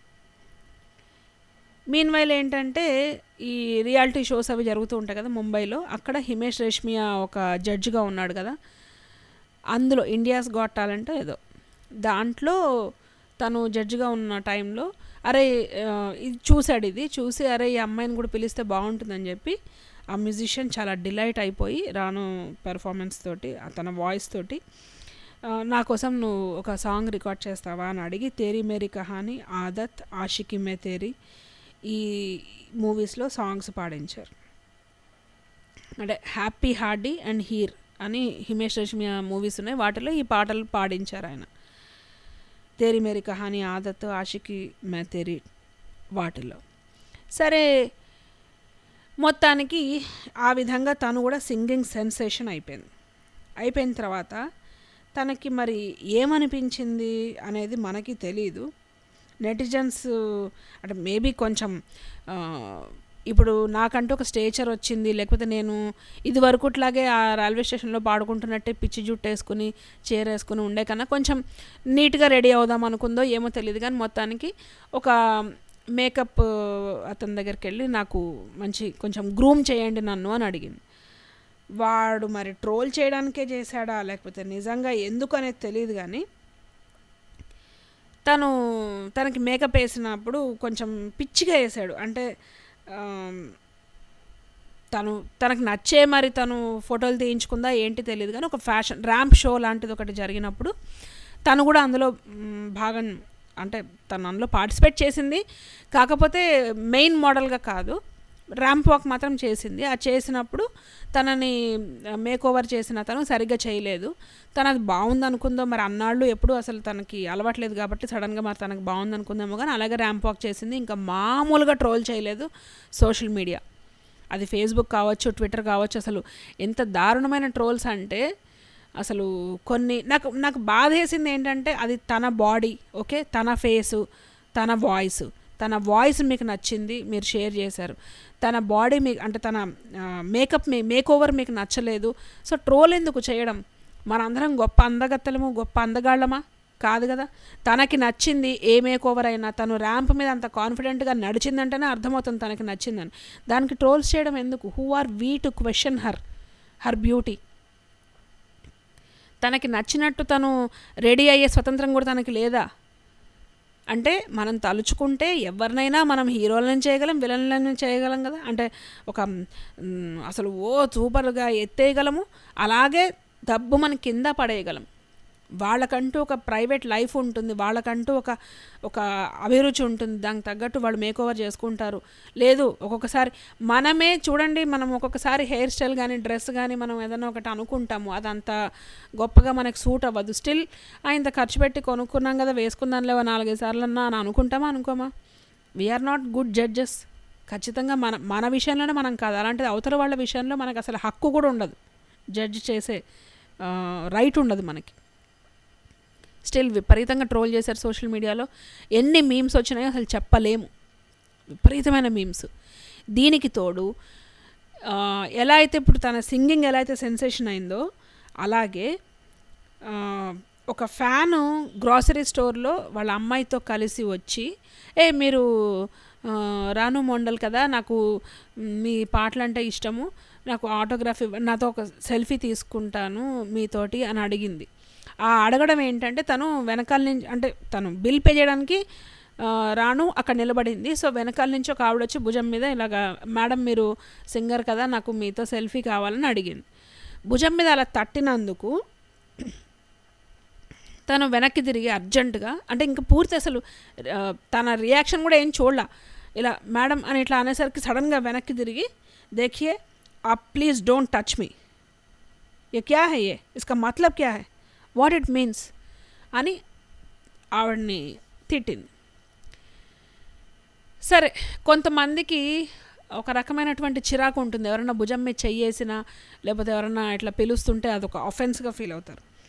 మీన్ వైల్ ఏంటంటే ఈ రియాలిటీ షోస్ అవి జరుగుతూ ఉంటాయి కదా ముంబైలో అక్కడ హిమేష్ రేష్మియా ఒక జడ్జిగా ఉన్నాడు కదా అందులో ఇండియాస్ గాట్ టాలెంట్ ఏదో దాంట్లో తను జడ్జిగా ఉన్న టైంలో అరే ఆ, ఇది చూశాడు ఇది చూసి అరే ఈ అమ్మాయిని కూడా పిలిస్తే బాగుంటుందని చెప్పి ఆ మ్యూజిషియన్ చాలా డిలైట్ అయిపోయి రాను పెర్ఫార్మెన్స్ తోటి ఆ తన వాయిస్ తోటి ఆ, నా కోసం నువ్వు ఒక సాంగ్ రికార్డ్ చేస్తావా అని అడిగి తేరీ మేరీ కహాని ఆదత్ ఆషికి మే తేరీ ఈ మూవీస్లో సాంగ్స్ పాడించారు అంటే హ్యాపీ హార్డీ అండ్ హీర్ అని హిమేష్ రేష్మియా మూవీస్ ఉన్నాయి వాటిలో ఈ పాటలు పాడించారు ఆయన తేరీ మేరీ కహాని ఆదత్ ఆషికి మే తేరీ వాటిలో సరే మొత్తానికి ఆ విధంగా తను కూడా సింగింగ్ సెన్సేషన్ అయిపోయింది అయిపోయిన తర్వాత తనకి మరి ఏమనిపించింది అనేది మనకి తెలీదు నెటిజన్స్ అంటే మేబీ కొంచెం ఆ, ఇప్పుడు నాకంటూ ఒక స్టేచర్ వచ్చింది లేకపోతే నేను ఇది వరకుట్లాగే ఆ రైల్వే స్టేషన్లో పాడుకుంటున్నట్టే పిచ్చి జుట్టు వేసుకుని చీర వేసుకుని ఉండే కన్నా కొంచెం నీట్గా రెడీ అవుదాం అనుకుందో ఏమో తెలియదు కానీ మొత్తానికి ఒక మేకప్ అతని దగ్గరికి వెళ్ళి నాకు మంచి కొంచెం గ్రూమ్ చేయండి నన్ను అని అడిగింది వాడు మరి ట్రోల్ చేయడానికే చేశాడా లేకపోతే నిజంగా ఎందుకు అనేది తెలియదు కానీ తను తనకి మేకప్ వేసినప్పుడు కొంచెం పిచ్చిగా వేసాడు అంటే ఆమ్, తను తనకు నచ్చే మరి తను ఫోటోలు తీయించుకుందా ఏంటి తెలియదు కానీ ఒక ఫ్యాషన్ ర్యాంప్ షో లాంటిది ఒకటి జరిగినప్పుడు తను కూడా అందులో మ్, భాగం అంటే తను అందులో పార్టిసిపేట్ చేసింది కాకపోతే మెయిన్ మోడల్గా కాదు ర్యాంప్ వాక్ మాత్రం చేసింది ఆ చేసినప్పుడు తనని మేక్ ఓవర్ చేసిన తను సరిగ్గా చేయలేదు తను అది బాగుంది అనుకుందో మరి అన్నాళ్ళు ఎప్పుడు అసలు తనకి అలవాట్లేదు కాబట్టి సడన్గా మరి తనకు బాగుంది అనుకుందేమో కానీ అలాగే ర్యాంప్ వాక్ చేసింది ఇంకా మామూలుగా ట్రోల్ చేయలేదు సోషల్ మీడియా అది ఫేస్బుక్ కావచ్చు ట్విట్టర్ కావచ్చు అసలు ఎంత దారుణమైన ట్రోల్స్ అంటే అసలు కొన్ని నాకు నాకు బాధ వేసింది ఏంటంటే అది తన బాడీ ఓకే తన ఫేసు తన వాయిస్ తన వాయిస్ మీకు నచ్చింది మీరు షేర్ చేశారు తన బాడీ మీకు అంటే తన మేకప్ మీ మేక్ ఓవర్ మీకు నచ్చలేదు సో ట్రోల్ ఎందుకు చేయడం మనందరం గొప్ప అందగత్తలము గొప్ప అందగాళ్ళమా కాదు కదా తనకి నచ్చింది ఏ మేక్ ఓవర్ అయినా తను ర్యాంప్ మీద అంత కాన్ఫిడెంట్గా నడిచిందంటేనే అర్థమవుతుంది తనకి నచ్చిందని దానికి ట్రోల్స్ చేయడం ఎందుకు who are we to question her her beauty తనకి నచ్చినట్టు తను రెడీ అయ్యే స్వతంత్రం కూడా తనకి లేదా అంటే మనం తలుచుకుంటే ఎవరినైనా మనం హీరోలను చేయగలం విలన్లను చేయగలం కదా అంటే ఒక మ్, అసలు ఓ సూపర్గా ఎత్తేయగలము అలాగే దబ్బు మన కింద పడేయగలం వాళ్ళకంటూ ఒక ప్రైవేట్ లైఫ్ ఉంటుంది వాళ్ళకంటూ ఒక ఒక అభిరుచి ఉంటుంది దానికి తగ్గట్టు వాళ్ళు మేకోవర్ చేసుకుంటారు లేదు ఒక్కొక్కసారి మనమే చూడండి మనం ఒక్కొక్కసారి హెయిర్ స్టైల్ కానీ డ్రెస్ కానీ మనం ఏదైనా ఒకటి అనుకుంటాము అదంత గొప్పగా మనకు సూట్ అవ్వదు స్టిల్ ఇంత ఖర్చు పెట్టి కొనుక్కున్నాం కదా వేసుకుందాం లేవో నాలుగైదు సార్లు అన్నా అని అనుకుంటామా అనుకోమా వీఆర్ నాట్ గుడ్ జడ్జెస్ ఖచ్చితంగా మన మన విషయంలోనే మనం కాదు అలాంటిది అవతల వాళ్ళ విషయంలో మనకు అసలు హక్కు కూడా ఉండదు జడ్జ్ చేసే రైట్ ఉండదు మనకి స్టిల్ విపరీతంగా ట్రోల్ చేశారు సోషల్ మీడియాలో ఎన్ని మీమ్స్ వచ్చినాయో అసలు చెప్పలేము విపరీతమైన మీమ్స్ దీనికి తోడు ఆ, ఎలా అయితే ఇప్పుడు తన సింగింగ్ ఎలా అయితే సెన్సేషన్ అయిందో అలాగే ఆ, ఒక ఫ్యాను గ్రాసరీ స్టోర్లో వాళ్ళ అమ్మాయితో కలిసి వచ్చి ఏ మీరు ఆ, రాను మోండల్ కదా నాకు మీ పాటలు అంటే ఇష్టము నాకు ఆటోగ్రాఫ్ ఇవ్వ నాతో ఒక సెల్ఫీ తీసుకుంటాను మీతోటి అని అడిగింది ఆ అడగడం ఏంటంటే తను వెనకాల నుంచి అంటే తను బిల్ పే చేయడానికి ఆ, రాను అక్కడ నిలబడింది సో వెనకాల నుంచి ఒక ఆవిడ వచ్చి భుజం మీద ఇలాగా మేడం మీరు సింగర్ కదా నాకు మీతో సెల్ఫీ కావాలని అడిగింది భుజం మీద అలా తట్టినందుకు తను వెనక్కి తిరిగి అర్జెంటుగా అంటే ఇంకా పూర్తి అసలు ఆ, తన రియాక్షన్ కూడా ఏం చూడలా ఇలా మేడం అని ఇట్లా అనేసరికి సడన్గా వెనక్కి తిరిగి దేఖియే आप प्लीज़ डोंट टच मी ये क्या है ये इसका मतलब क्या है వాట్ ఇట్ మీన్స్ అని ఆవిడ్ని తిట్టింది సరే కొంతమందికి ఒక రకమైనటువంటి చిరాకు ఉంటుంది ఎవరైనా భుజం మీద చెయ్యేసినా లేకపోతే ఎవరైనా ఇట్లా పిలుస్తుంటే అదొక అఫెన్స్గా ఫీల్ అవుతారు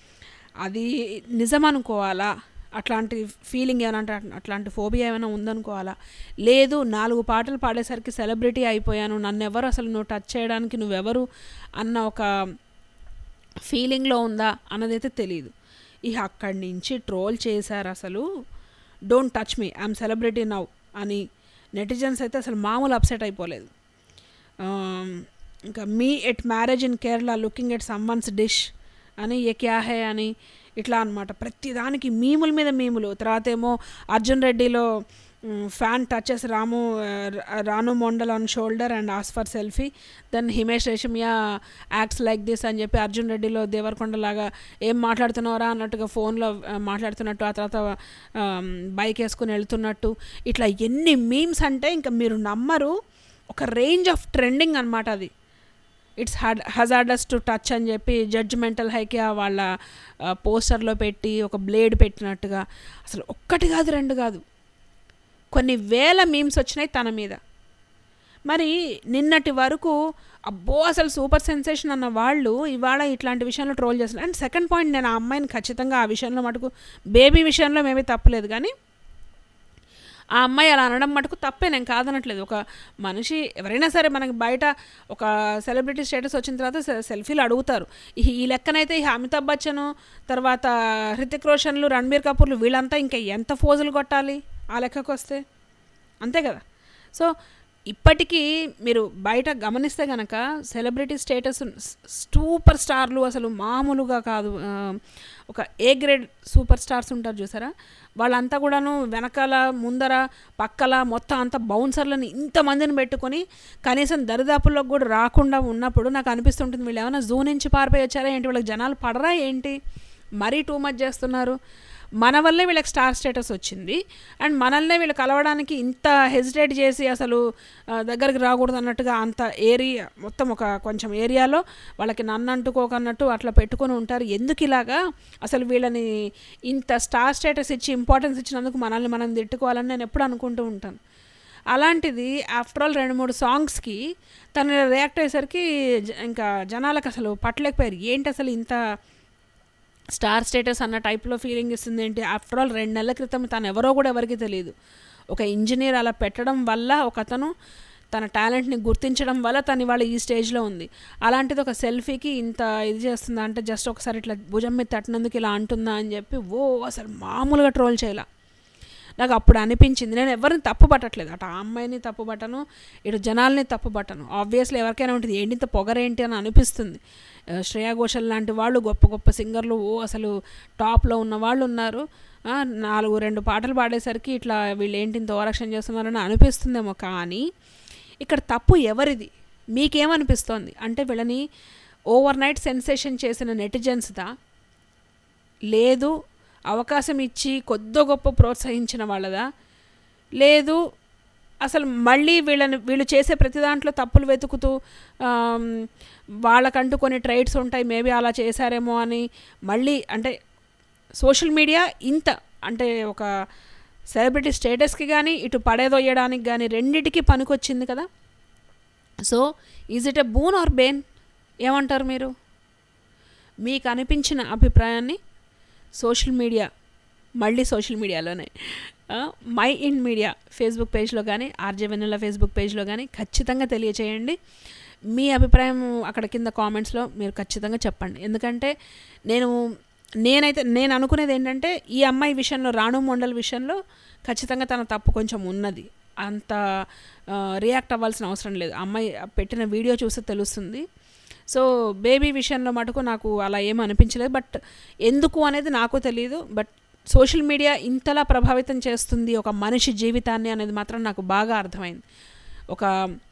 అది నిజం అనుకోవాలా అట్లాంటి ఫీలింగ్ ఏమైనా అంటే అట్లాంటి ఫోబియా ఏమైనా ఉందనుకోవాలా లేదు నాలుగు పాటలు పాడేసరికి సెలబ్రిటీ అయిపోయాను నన్ను ఎవరు అసలు నువ్వు టచ్ చేయడానికి నువ్వెవరు అన్న ఒక ఫీలింగ్లో ఉందా అన్నదైతే తెలియదు ఇక అక్కడి నుంచి ట్రోల్ చేశారు అసలు don't touch me I'm celebrity now అని నెటిజన్స్ అయితే అసలు మామూలు అప్సెట్ అయిపోలేదు ఆమ్, ఇంకా me at marriage in Kerala looking at someone's dish అని ఏ క్యా హే అని ఇట్లా అనమాట ప్రతిదానికి మీముల మీద మీములు తర్వాత ఏమో అర్జున్ రెడ్డిలో ఫ్యాన్ టచెస్ రాము ఆ, Ranu Mondal on shoulder and ఆస్ for selfie then Himesh Reshammiya acts like this అని చెప్పి అర్జున్ రెడ్డిలో దేవరకొండ లాగా ఏం మాట్లాడుతున్నారా అన్నట్టుగా ఫోన్లో ఆ, మాట్లాడుతున్నట్టు ఆ తర్వాత బైక్ వేసుకుని వెళ్తున్నట్టు ఇట్లా ఎన్ని మీమ్స్ అంటే ఇంకా మీరు నమ్మరు ఒక రేంజ్ ఆఫ్ ట్రెండింగ్ అనమాట అది it's had hazardous to touch అని చెప్పి జడ్జ్మెంటల్ హైకి వాళ్ళ పోస్టర్లో పెట్టి ఒక బ్లేడ్ పెట్టినట్టుగా అసలు ఒక్కటి కాదు రెండు కాదు కొన్ని వేల మీమ్స్ వచ్చినాయి తన మీద మరి నిన్నటి వరకు అబ్బో అసలు సూపర్ సెన్సేషన్ అన్న వాళ్ళు ఇవాళ ఇట్లాంటి విషయంలో ట్రోల్ చేస్తున్నారు అండ్ సెకండ్ పాయింట్ నేను ఆ అమ్మాయిని ఖచ్చితంగా ఆ విషయంలో మటుకు బేబీ విషయంలో మేమీ తప్పలేదు కానీ ఆ అమ్మాయి అలా అనడం మటుకు తప్పే నేను కాదనట్లేదు ఒక మనిషి ఎవరైనా సరే మనకి బయట ఒక సెలబ్రిటీ స్టేటస్ వచ్చిన తర్వాత సె- సెల్ఫీలు అడుగుతారు ఈ ఈ లెక్కనైతే ఈ అమితాబ్ బచ్చన్ తర్వాత హృతిక్ రోషన్లు రణబీర్ కపూర్లు వీళ్ళంతా ఇంకా ఎంత ఫోజులు కొట్టాలి ఆ లెక్కకు వస్తే అంతే కదా సో ఇప్పటికీ మీరు బయట గమనిస్తే కనుక సెలబ్రిటీ స్టేటస్ సూపర్ స్టార్లు అసలు మామూలుగా కాదు ఆ, ఒక ఏ గ్రేడ్ సూపర్ స్టార్స్ ఉంటారు చూసారా వాళ్ళంతా కూడాను వెనకాల ముందర పక్కల మొత్తం అంతా బౌన్సర్లను ఇంతమందిని పెట్టుకొని కనీసం దరిదాపుల్లోకి కూడా రాకుండా ఉన్నప్పుడు నాకు అనిపిస్తుంటుంది వీళ్ళు ఏమైనా జూ నుంచి పారిపోయి వచ్చారా ఏంటి వీళ్ళకి జనాలు పడరా ఏంటి మరీ టూ మచ్ చేస్తున్నారు మన వల్లే వీళ్ళకి స్టార్ స్టేటస్ వచ్చింది అండ్ మనల్నే వీళ్ళు కలవడానికి ఇంత హెజిటేట్ చేసి అసలు ఆ, దగ్గరికి రాకూడదు అన్నట్టుగా అంత ఏరియా మొత్తం ఒక కొంచెం ఏరియాలో వాళ్ళకి నన్ను అంటుకోకన్నట్టు అట్లా పెట్టుకొని ఉంటారు ఎందుకు ఇలాగా అసలు వీళ్ళని ఇంత స్టార్ స్టేటస్ ఇచ్చి ఇంపార్టెన్స్ ఇచ్చినందుకు మనల్ని మనం తిట్టుకోవాలని నేను ఎప్పుడు అనుకుంటూ ఉంటాను అలాంటిది ఆఫ్టర్ ఆల్ రెండు మూడు సాంగ్స్కి తను రియాక్ట్ అయ్యేసరికి జ- ఇంకా జనాలకు అసలు పట్టలేకపోయారు ఏంటి అసలు ఇంత స్టార్ స్టేటస్ అన్న టైప్లో ఫీలింగ్ ఇస్తుంది ఏంటి ఆఫ్టర్ ఆల్ రెండు నెలల క్రితం తను ఎవరో కూడా ఎవరికి తెలియదు ఒక ఇంజనీర్ అలా పెట్టడం వల్ల ఒక అతను తన టాలెంట్ని గుర్తించడం వల్ల తను ఇవాళ ఈ స్టేజ్లో ఉంది అలాంటిది ఒక సెల్ఫీకి ఇంత ఇది చేస్తుందా అంటే జస్ట్ ఒకసారి ఇట్లా భుజం మీద తట్టినందుకు ఇలా అంటుందా అని చెప్పి ఓ అసలు మామూలుగా ట్రోల్ చేయాల నాకు అప్పుడు అనిపించింది నేను ఎవరిని తప్పు పట్టట్లేదు అటు ఆ అమ్మాయిని తప్పు పట్టను ఇటు జనాల్ని తప్పు పట్టను ఆబ్వియస్లీ ఎవరికైనా ఉంటుంది ఏంటి ఇంత పొగరేంటి అని అనిపిస్తుంది ఆ, శ్రేయా ఘోషల్ లాంటి వాళ్ళు గొప్ప గొప్ప సింగర్లు ఓ అసలు టాప్లో ఉన్న వాళ్ళు ఉన్నారు ఆ, నాలుగు రెండు పాటలు పాడేసరికి ఇట్లా వీళ్ళు ఏంటి ఇంత ఓరక్షణ చేస్తున్నారని అనిపిస్తుందేమో కానీ ఇక్కడ తప్పు ఎవరిది మీకేమనిపిస్తోంది అంటే వీళ్ళని ఓవర్ నైట్ సెన్సేషన్ చేసిన నెటిజన్స్దా లేదు అవకాశం ఇచ్చి కొద్ది గొప్ప ప్రోత్సహించిన వాళ్ళదా లేదు అసలు మళ్ళీ వీళ్ళని వీళ్ళు చేసే ప్రతి దాంట్లో తప్పులు వెతుకుతూ ఆమ్, వాళ్ళకంటూ కొన్ని ట్రైట్స్ ఉంటాయి మేబీ అలా చేశారేమో అని మళ్ళీ అంటే సోషల్ మీడియా ఇంత అంటే ఒక సెలబ్రిటీ స్టేటస్కి కానీ ఇటు పడేదొయ్యడానికి కానీ రెండిటికి పనికొచ్చింది కదా so is it a boon or bane ఏమంటారు మీరు మీకు అనిపించిన అభిప్రాయాన్ని సోషల్ మీడియా మళ్ళీ సోషల్ మీడియాలోనే ఆ, మై ఇన్ మీడియా ఫేస్బుక్ పేజ్లో కానీ ఆర్జే వెన్నెల ఫేస్బుక్ పేజ్లో కానీ ఖచ్చితంగా తెలియచేయండి మీ అభిప్రాయం అక్కడ కింద కామెంట్స్లో మీరు ఖచ్చితంగా చెప్పండి ఎందుకంటే నేను నేనైతే నేను అనుకునేది ఏంటంటే ఈ అమ్మాయి విషయంలో రాణు మండల్ విషయంలో ఖచ్చితంగా తన తప్పు కొంచెం ఉన్నది అంత రియాక్ట్ అవ్వాల్సిన అవసరం లేదు అమ్మాయి పెట్టిన వీడియో చూస్తే తెలుస్తుంది సో బేబీ విషయంలో మటుకు నాకు అలా ఏం అనిపించలేదు బట్ ఎందుకు అనేది నాకు తెలియదు బట్ సోషల్ మీడియా ఇంతలా ప్రభావితం చేస్తుంది ఒక మనిషి జీవితాన్ని అనేది మాత్రం నాకు బాగా అర్థమైంది ఒక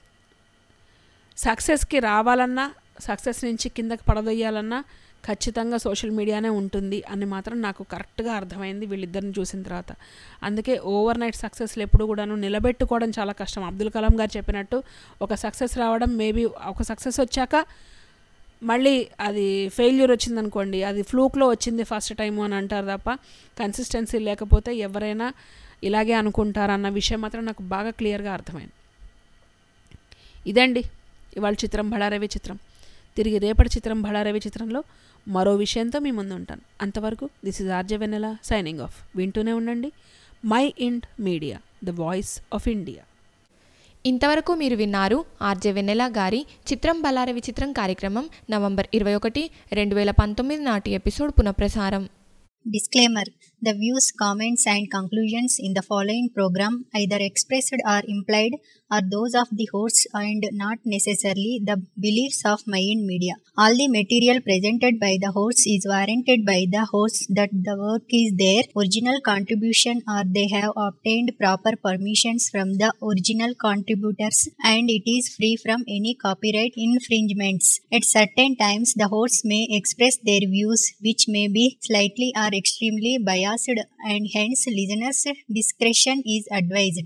సక్సెస్కి రావాలన్నా సక్సెస్ నుంచి కిందకి పడదొయ్యాలన్నా ఖచ్చితంగా సోషల్ మీడియానే ఉంటుంది అని మాత్రం నాకు కరెక్ట్గా అర్థమైంది వీళ్ళిద్దరిని చూసిన తర్వాత అందుకే ఓవర్ నైట్ సక్సెస్లు ఎప్పుడు కూడాను నిలబెట్టుకోవడం చాలా కష్టం అబ్దుల్ కలాం గారు చెప్పినట్టు ఒక సక్సెస్ రావడం మేబీ ఒక సక్సెస్ వచ్చాక మళ్ళీ అది ఫెయిల్యూర్ వచ్చిందనుకోండి అది ఫ్లూక్లో వచ్చింది ఫస్ట్ టైం అని అంటారు తప్ప కన్సిస్టెన్సీ లేకపోతే ఎవరైనా ఇలాగే అనుకుంటారన్న విషయం మాత్రం నాకు బాగా క్లియర్గా అర్థమైంది ఇదండి ఇవాళ చిత్రం బడారవి చిత్రం తిరిగి రేపటి చిత్రం బళారవి చిత్రంలో మరో విషయంతో మీ ముందు ఉంటాను అంతవరకు this is RJ Vennela signing off వింటూనే ఉండండి Mind Media the voice of India ఇంతవరకు మీరు విన్నారు ఆర్జే వెన్నెల గారి చిత్రం బలార విచిత్రం కార్యక్రమం నవంబర్ ఇరవై ఒకటి రెండు వేల పంతొమ్మిది నాటి ఎపిసోడ్ పునఃప్రసారం Disclaimer The views, comments, and conclusions in the following program, either expressed or implied, are those of the hosts and not necessarily the beliefs of Mayan Media. All the material presented by the hosts is warranted by the hosts that the work is their original contribution or they have obtained proper permissions from the original contributors and it is free from any copyright infringements. At certain times, the hosts may express their views, which may be slightly or extremely biased, and hence listeners' discretion is advised.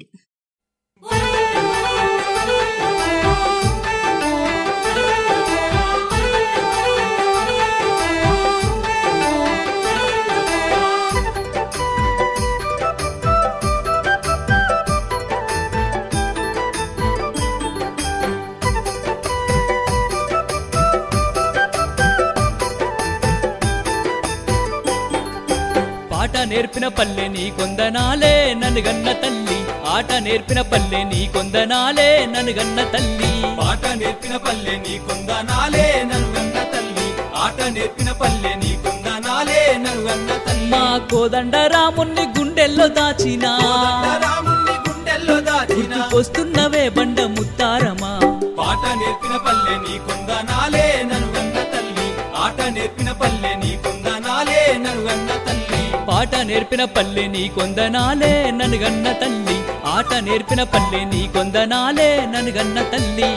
పాట నేర్పిన పల్లె నీ కొందనాలే నన్ను గన్న తల్లి ఆట నేర్పిన పల్లె నీ కొందనాలే నన్ను గన్న తల్లి పాట నేర్పిన పల్లె నీ కొందనాలే నన్ను గన్న తల్లి ఆట నేర్పిన పల్లె నీ కొందనాలే నన్ను గన్న తల్లి మా కోదండ రాముణ్ణి గుండెల్లో దాచినా రాముణ్ణి గుండెల్లో దాచిన వస్తున్నవే బండ ముత్తారమా పాట నేర్పిన పల్లె నీ కొందనాలే నన్ను గన్న తల్లి ఆట నేర్పిన పల్లె నీ కొందనాలే నన్ను గన్న తల్లి పాట నేర్పిన పల్లె నీ కొందనాలే నన్ను గన్న తల్లి ఆట నేర్పిన పల్లె నీ కొందనాలే నన్ను గన్న తల్లి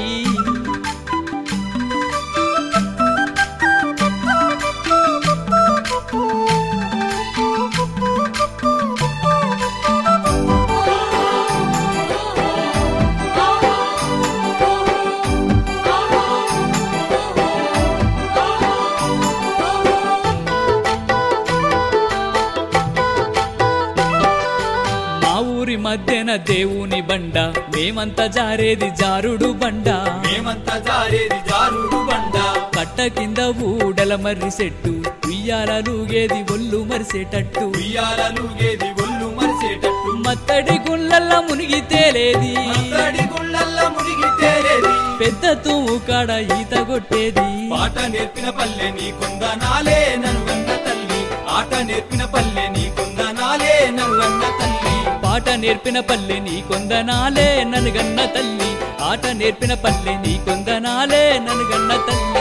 మా ఊరి మధ్యన దేవుని బండ మేమంతా జారేది జారుడు బండ మేమంతా జారేది జారుడు బండ కట్ట కింద ఊడల మర్రి చెట్టు ఉయ్యాలలుగేది ఒళ్ళు మరిసేటట్టు ఉయ్యాలలుగేది ఒళ్ళు మరిసేటట్టు మత్తడి గుళ్ళల్ల మునిగి తేలేది మత్తడి గుళ్ళల్ల మునిగి తేలేది పెద్ద తూము కాడ ఈత కొట్టేది పాట నేర్పిన పల్లె నీ కొందనాలే నన్ను గన్న తల్లి ఆట నేర్పిన పల్లె నీ కొందనాలే నన్ను గన్న తల్లి పాట నేర్పిన పల్లె నీ కొందనాలే నన్ను గన్న తల్లి ఆట నేర్పిన పల్లె నీ కొందనాలే నన్ను గన్న తల్లి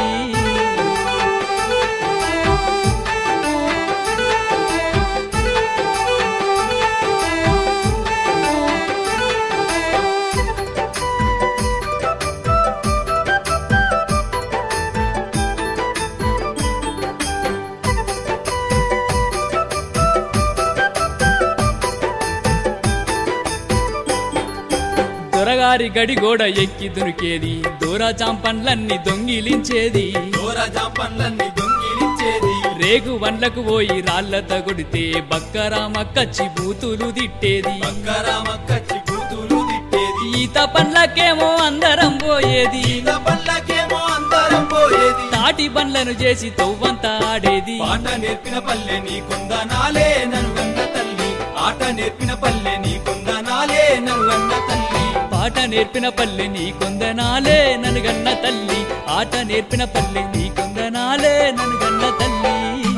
దొరగారి గడి గోడ ఎక్కి దునికేది దూరా చాంపన్లన్నీ దొంగిలించేది దూర జాంపన్లన్నీ దొంగిలించేది రేగు వండ్లకు పోయి రాళ్లతో కొడితే బక్కరామ కచ్చి బూతులు తిట్టేది బంగారామక్కచ్చి కూతులు తిట్టేది ఈత పండ్లకేమో అందరం పోయేది ఈత పల్లకేమో అందరం పోయేది తాటి బండ్లను చేసి తవ్వంతా ఆడేది పాట నేర్పిన పల్లె నీ కొందనాలే నన్ను గన్న తల్లి ఆట నేర్పిన పల్లె నీ కొందనాలే నన్ను గన్న తల్లి పాట నేర్పిన పల్లె నీ కొందనాలే నన్ను గన్న తల్లి ఆట నేర్పిన పల్లె నీ కొందనాలే నన్ను గన్న తల్లి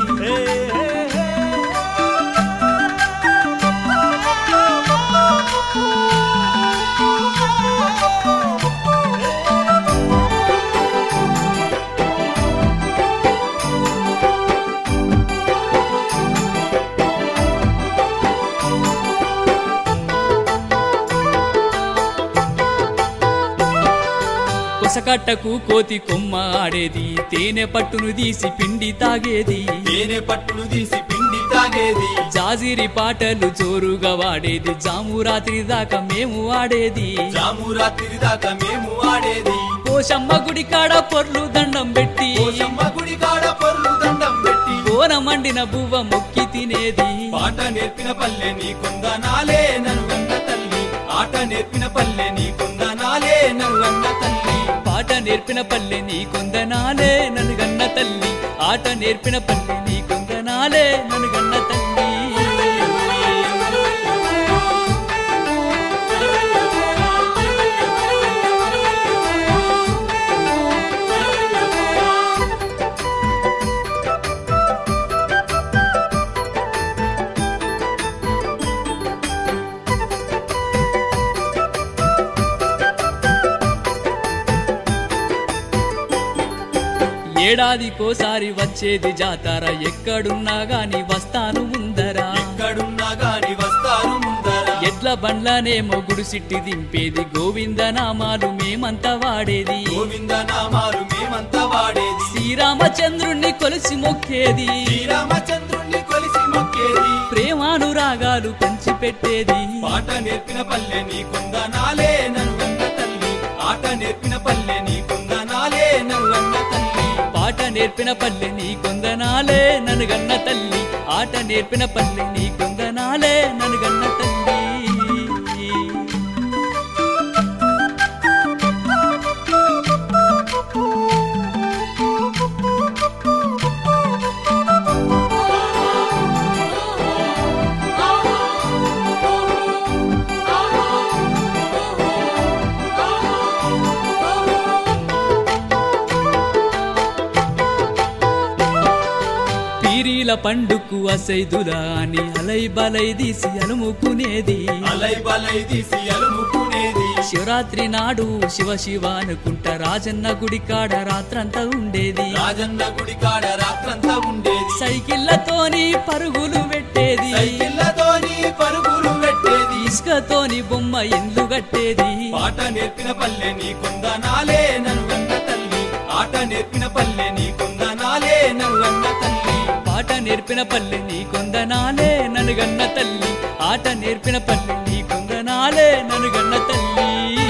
కొసకట్టకు కోతి కొమ్మ ఆడేది తేనె పట్టును తీసి పిండి తాగేది తేనె పట్టును తీసి పిండి తాగేది జాజిరి పాటలు జోరుగా వాడేది జాము రాత్రి దాకా మేము ఆడేది జాము రాత్రి దాకా మేము ఆడేది పోషమ్మ గుడి కాడ పొర్లు దండం పెట్టి పోషమ్మ గుడి కాడ పొర్లు దండం పెట్టి కోన మండిన బువ్వ మొక్కి తినేది పాట నేర్పిన పల్లె నీ కొందనాలే నన్ను గన్న తల్లి ఆట నేర్పిన పల్లె నీ కొందనాలే నన్ను గన్న తల్లి పాట నేర్పిన పల్లె నీ కొందనాలే నన్ను గన్న తల్లి ఆట నేర్పిన పల్లె నీ కొందనాలే నన్ను గన్న తల్లి ఏడాదికోసారి వచ్చేది జాతర ఎక్కడున్నా గాని వస్తాను ముందరా ఎక్కడున్నా గాని వస్తారు ముందర ఎడ్ల బండ్లనేమో గుడిసిట్టి దింపేది గోవింద నామాలు మేమంతా వాడేది గోవింద నామాలు మేమంతా వాడేది శ్రీరామచంద్రుణ్ణి కొలిసి మొక్కేది శ్రీరామచంద్రుణ్ణి కొలిసి మొక్కేది ప్రేమానురాగాలు పంచిపెట్టేది పాట నేర్పిన పల్లె నీ కొందనాలే నన్ను అన్న తల్లి ఆట నేర్పిన పల్లె నీ కొందనాలే నన్ను అన్న తల్లి పాట నేర్పిన పల్లె నీ కొందనాలే నన్ను గన్న తల్లి ఆట నేర్పిన పల్లె నీ కొందనాలే నన్ను గన్న తల్లి పీరీల పండుకు అసైదులా అని అలై బలై తీసి అలుముకునేది అలై బలై తీసి అలుముకునేది శివరాత్రి నాడు శివ శివ అనుకుంటా రాజన్న గుడి కాడ రాత్రంతా ఉండేది రాజన్న గుడి కాడ రాత్రంతా ఉండేది సైకిళ్ళతోని పరుగులు పెట్టేది సైకిళ్ళతోని పరుగులు పెట్టేది ఇసుకతోని బొమ్మ ఇండ్లు కట్టేది పాట నేర్పిన పల్లె నీ కొందనాలే నన్ను అన్న తల్లి ఆట నేర్పిన పల్లె నీ కొందనాలే నన్ను అన్న తల్లి పాట నేర్పిన పల్లె నీ కొందనాలే నన్ను గన్న తల్లి ఆట నేర్పిన పల్లె నీ కొందనాలే నన్ను గన్న తల్లి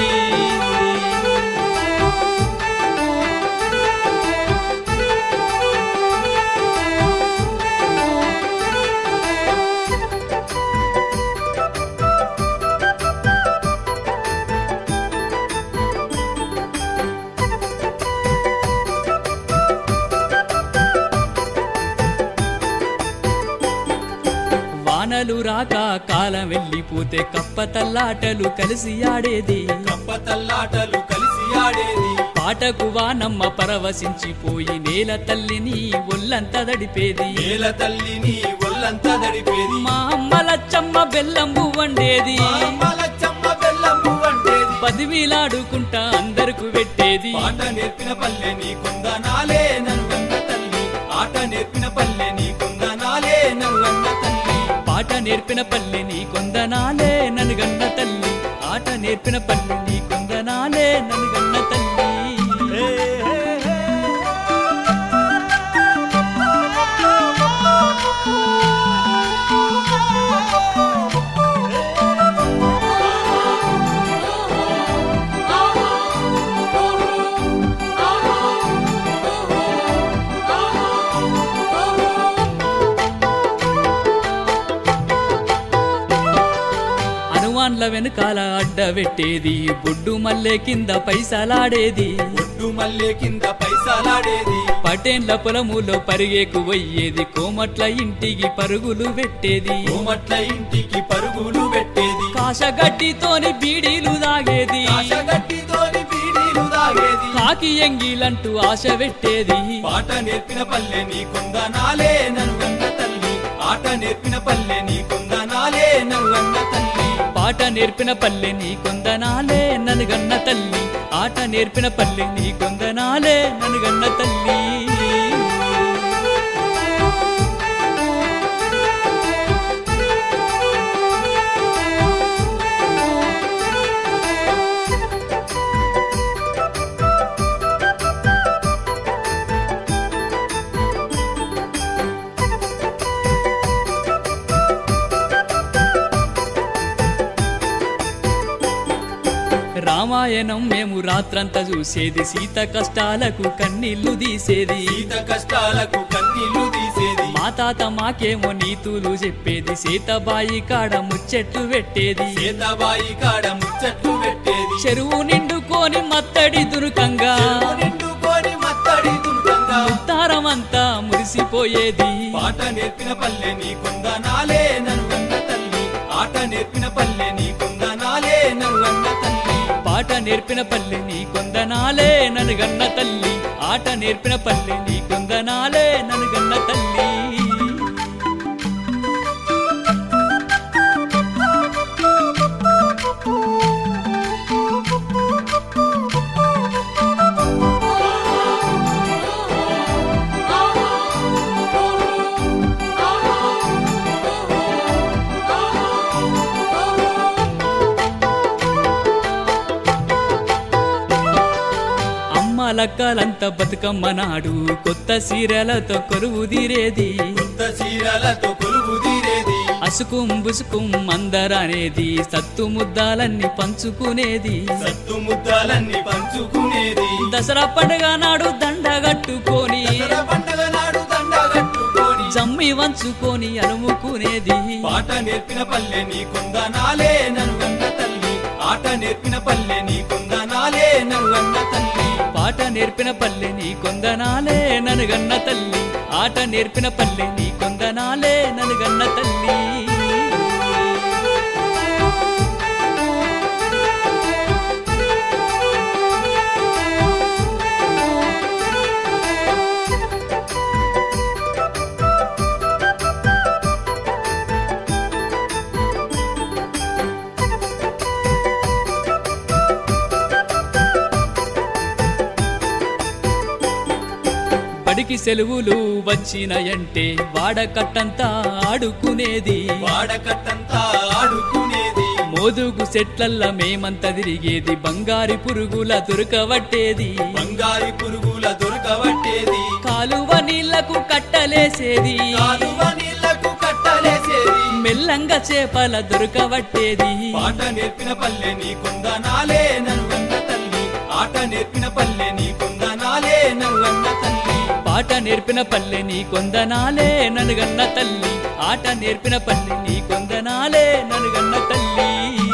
వానలు రాక కాలం వెళ్ళిపోతే కప్ప తల్లాటలు కలిసి ఆడేది కప్ప తల్లాటలు కలిసి ఆడేది పాటకు వానమ్మ పరవశించిపోయి నేల తల్లిని ఒళ్ళంతా దడిపేది నేల తల్లిని ఒళ్ళంతా దడిపేది మా అమ్మ లచ్చమ్మ బెల్లంబు వండేది మా అమ్మ లచ్చమ్మ బెల్లము వంటేది పదివిలాడుకుంటా అందరకు పెట్టేది పాట నేర్పిన పల్లె నీ కొందనాలే నన్ను అన్న తల్లి ఆట నేర్పిన పల్లె నీ కొందనాలే నన్ను అన్న తల్లి పాట నేర్పిన పల్లె నీ కొందనాలే నన్ను గన్న తల్లి ఆట నేర్పిన పల్లె నీ కొందనాలే నన్ను గన్న తల్లి హనుమాన్ల వెనకాల అడ్డ పెట్టేది బొడ్డు మల్లె కింద పైసలాడేది ఒడ్డు మల్లె కింద పైసలాడేది పటేన్ల పొలములో పరిగేకు పోయేది కోమట్ల ఇంటికి పరుగులు పెట్టేది కోమట్ల ఇంటికి పరుగులు పెట్టేది కాశగడ్డితోని బీడీలు దాగేది కాశగట్టితోని బీడీలు తాగేది కాకి ఎంగిలంటూ ఆశ పెట్టేది పాట నేర్పిన పల్లె నీ కొందనాలే నన్ను అన్న తల్లి ఆట నేర్పిన పల్లె నీ కొందనాలే నన్ను అన్న తల్లి పాట నేర్పిన పల్లె నీ కొందనాలే నన్ను గన్న తల్లి ఆట నేర్పిన పల్లె నీ కొందనాలే నన్ను గన్న తల్లి రామాయణం మేము రాత్రంతా చూసేది సీత కష్టాలకు కన్నీళ్లు తీసేది సీత కష్టాలకు కన్నీళ్లు తీసేది మా తాత మాకేమో నీతులు చెప్పేది సీతబాయి కాడ ముచ్చట్లు పెట్టేది సీతాబాయి కాడ ముచ్చట్లు పెట్టేది చెరువు నిండుకొని మత్తడి దురుకంగా చెరువు నిండుకొని మత్తడి దుర్గంగా ఉత్తారమంతా మురిసిపోయేది పాట నేర్పిన పల్లె నీ కొందనాలే నన్ను తల్లి ఆట నేర్పిన పల్లె నీ కొందనాలే నన్ను తల్లి పాట నేర్పిన పల్లె నీ కొందనాలే నన్ను గన్న తల్లి ఆట నేర్పిన పల్లె నీ కొందనాలే నన్ను గన్న తల్లి అమ్మ లక్కలంతా బతుకమ్మ నాడు కొత్త సీరలతో కొలువు తీరేది కొత్త చీరలతో కొలువు తీరేది అసుకుం బుసుకుం అందరనేది సత్తు ముద్దాలన్నీ పంచుకునేది సత్తు ముద్దలన్నీ పంచుకునేది దసరా పండుగ నాడు దండగట్టుకొని దసరా పండగ నాడు దండ కట్టుకొని జమ్మి వంచుకొని అలుముకునేది పాట నేర్పిన పల్లె నీ కొందనాలే నన్ను తల్లి ఆట నేర్పిన పల్లె నీ కొందనాలే నన్ను తల్లి పాట నేర్పిన పల్లె నీ కొందనాలే ననుగన్న తల్లి ఆట నేర్పిన పల్లె నీ కొందనాలే ననుగన్న తల్లి బడికి సెలవులు వచ్చినాయంటే వాడకట్టంతా ఆడుకునేది వాడకట్టంతా ఆడుకునేది మోదుగు చెట్లల్ల మేమంతా తిరిగేది బంగారి పురుగుల దొరకవట్టేది బంగారి పురుగుల దొరకబట్టేది కాలువ నీళ్లకు కట్టలేసేది కాలువ నీళ్లకు కట్టలేసేది మెల్లంగా చేపల దొరకవట్టేది పాట నేర్పిన పల్లె నీ కొందనాలే నన్ను తల్లి ఆట నేర్పిన పల్లె నీ కొందనాలే నన్ను తల్లి పాట నేర్పిన పల్లె నీ కొందనాలే ననుగన్న తల్లి ఆట నేర్పిన పల్లె నీ కొందనాలే ననుగన్న తల్లి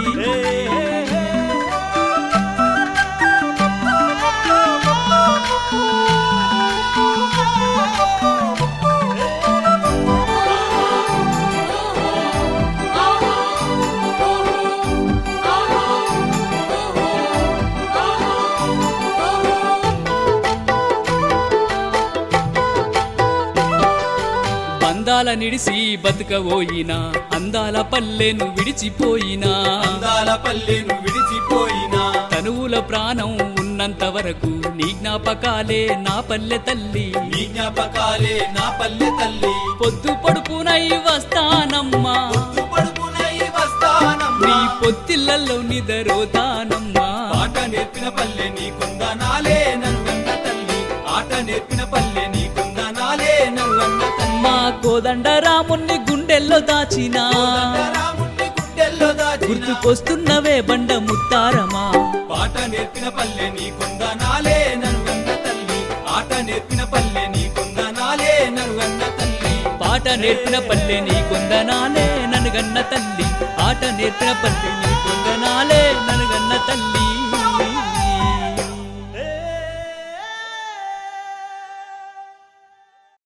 బంధాల నిడిసి బతుకబోయినా అందాల పల్లెను విడిచిపోయినా అందాల పల్లెను విడిచిపోయినా తనువుల ప్రాణం ఉన్నంత వరకు నీ జ్ఞాపకాలే నా పల్లె తల్లి నీ జ్ఞాపకాలే నా పల్లె తల్లి పొద్దు పడుపునై వస్తానమ్మా పొద్దు పడుపునై వస్తానమ్మా నీ పొత్తిళ్ళల్లో నిదరోతానమ్మా పాట నేర్పిన పల్లె నీ కొందనాలే నన్ను తల్లి ఆట నేర్పిన పల్లె నీ కొందనాలే నన్ను తల్లి మా కోదండ రాముణ్ణి గుండెల్లో దాచినా రాముణ్ణి గుండెల్లో దాచిన గుర్తుకొస్తున్నవే బండ ముత్తారమా పాట నేర్పిన పల్లె నీ కొందనాలే నన్ను తల్లి ఆట నేర్పిన పల్లె నీ కొందనాలే నన్ను తల్లి పాట నేర్పిన పల్లె నీ కొందనాలే నన్ను గన్న తల్లి ఆట నేర్పిన పల్లె నీ కొందనాలే నన్ను గన్న తల్లి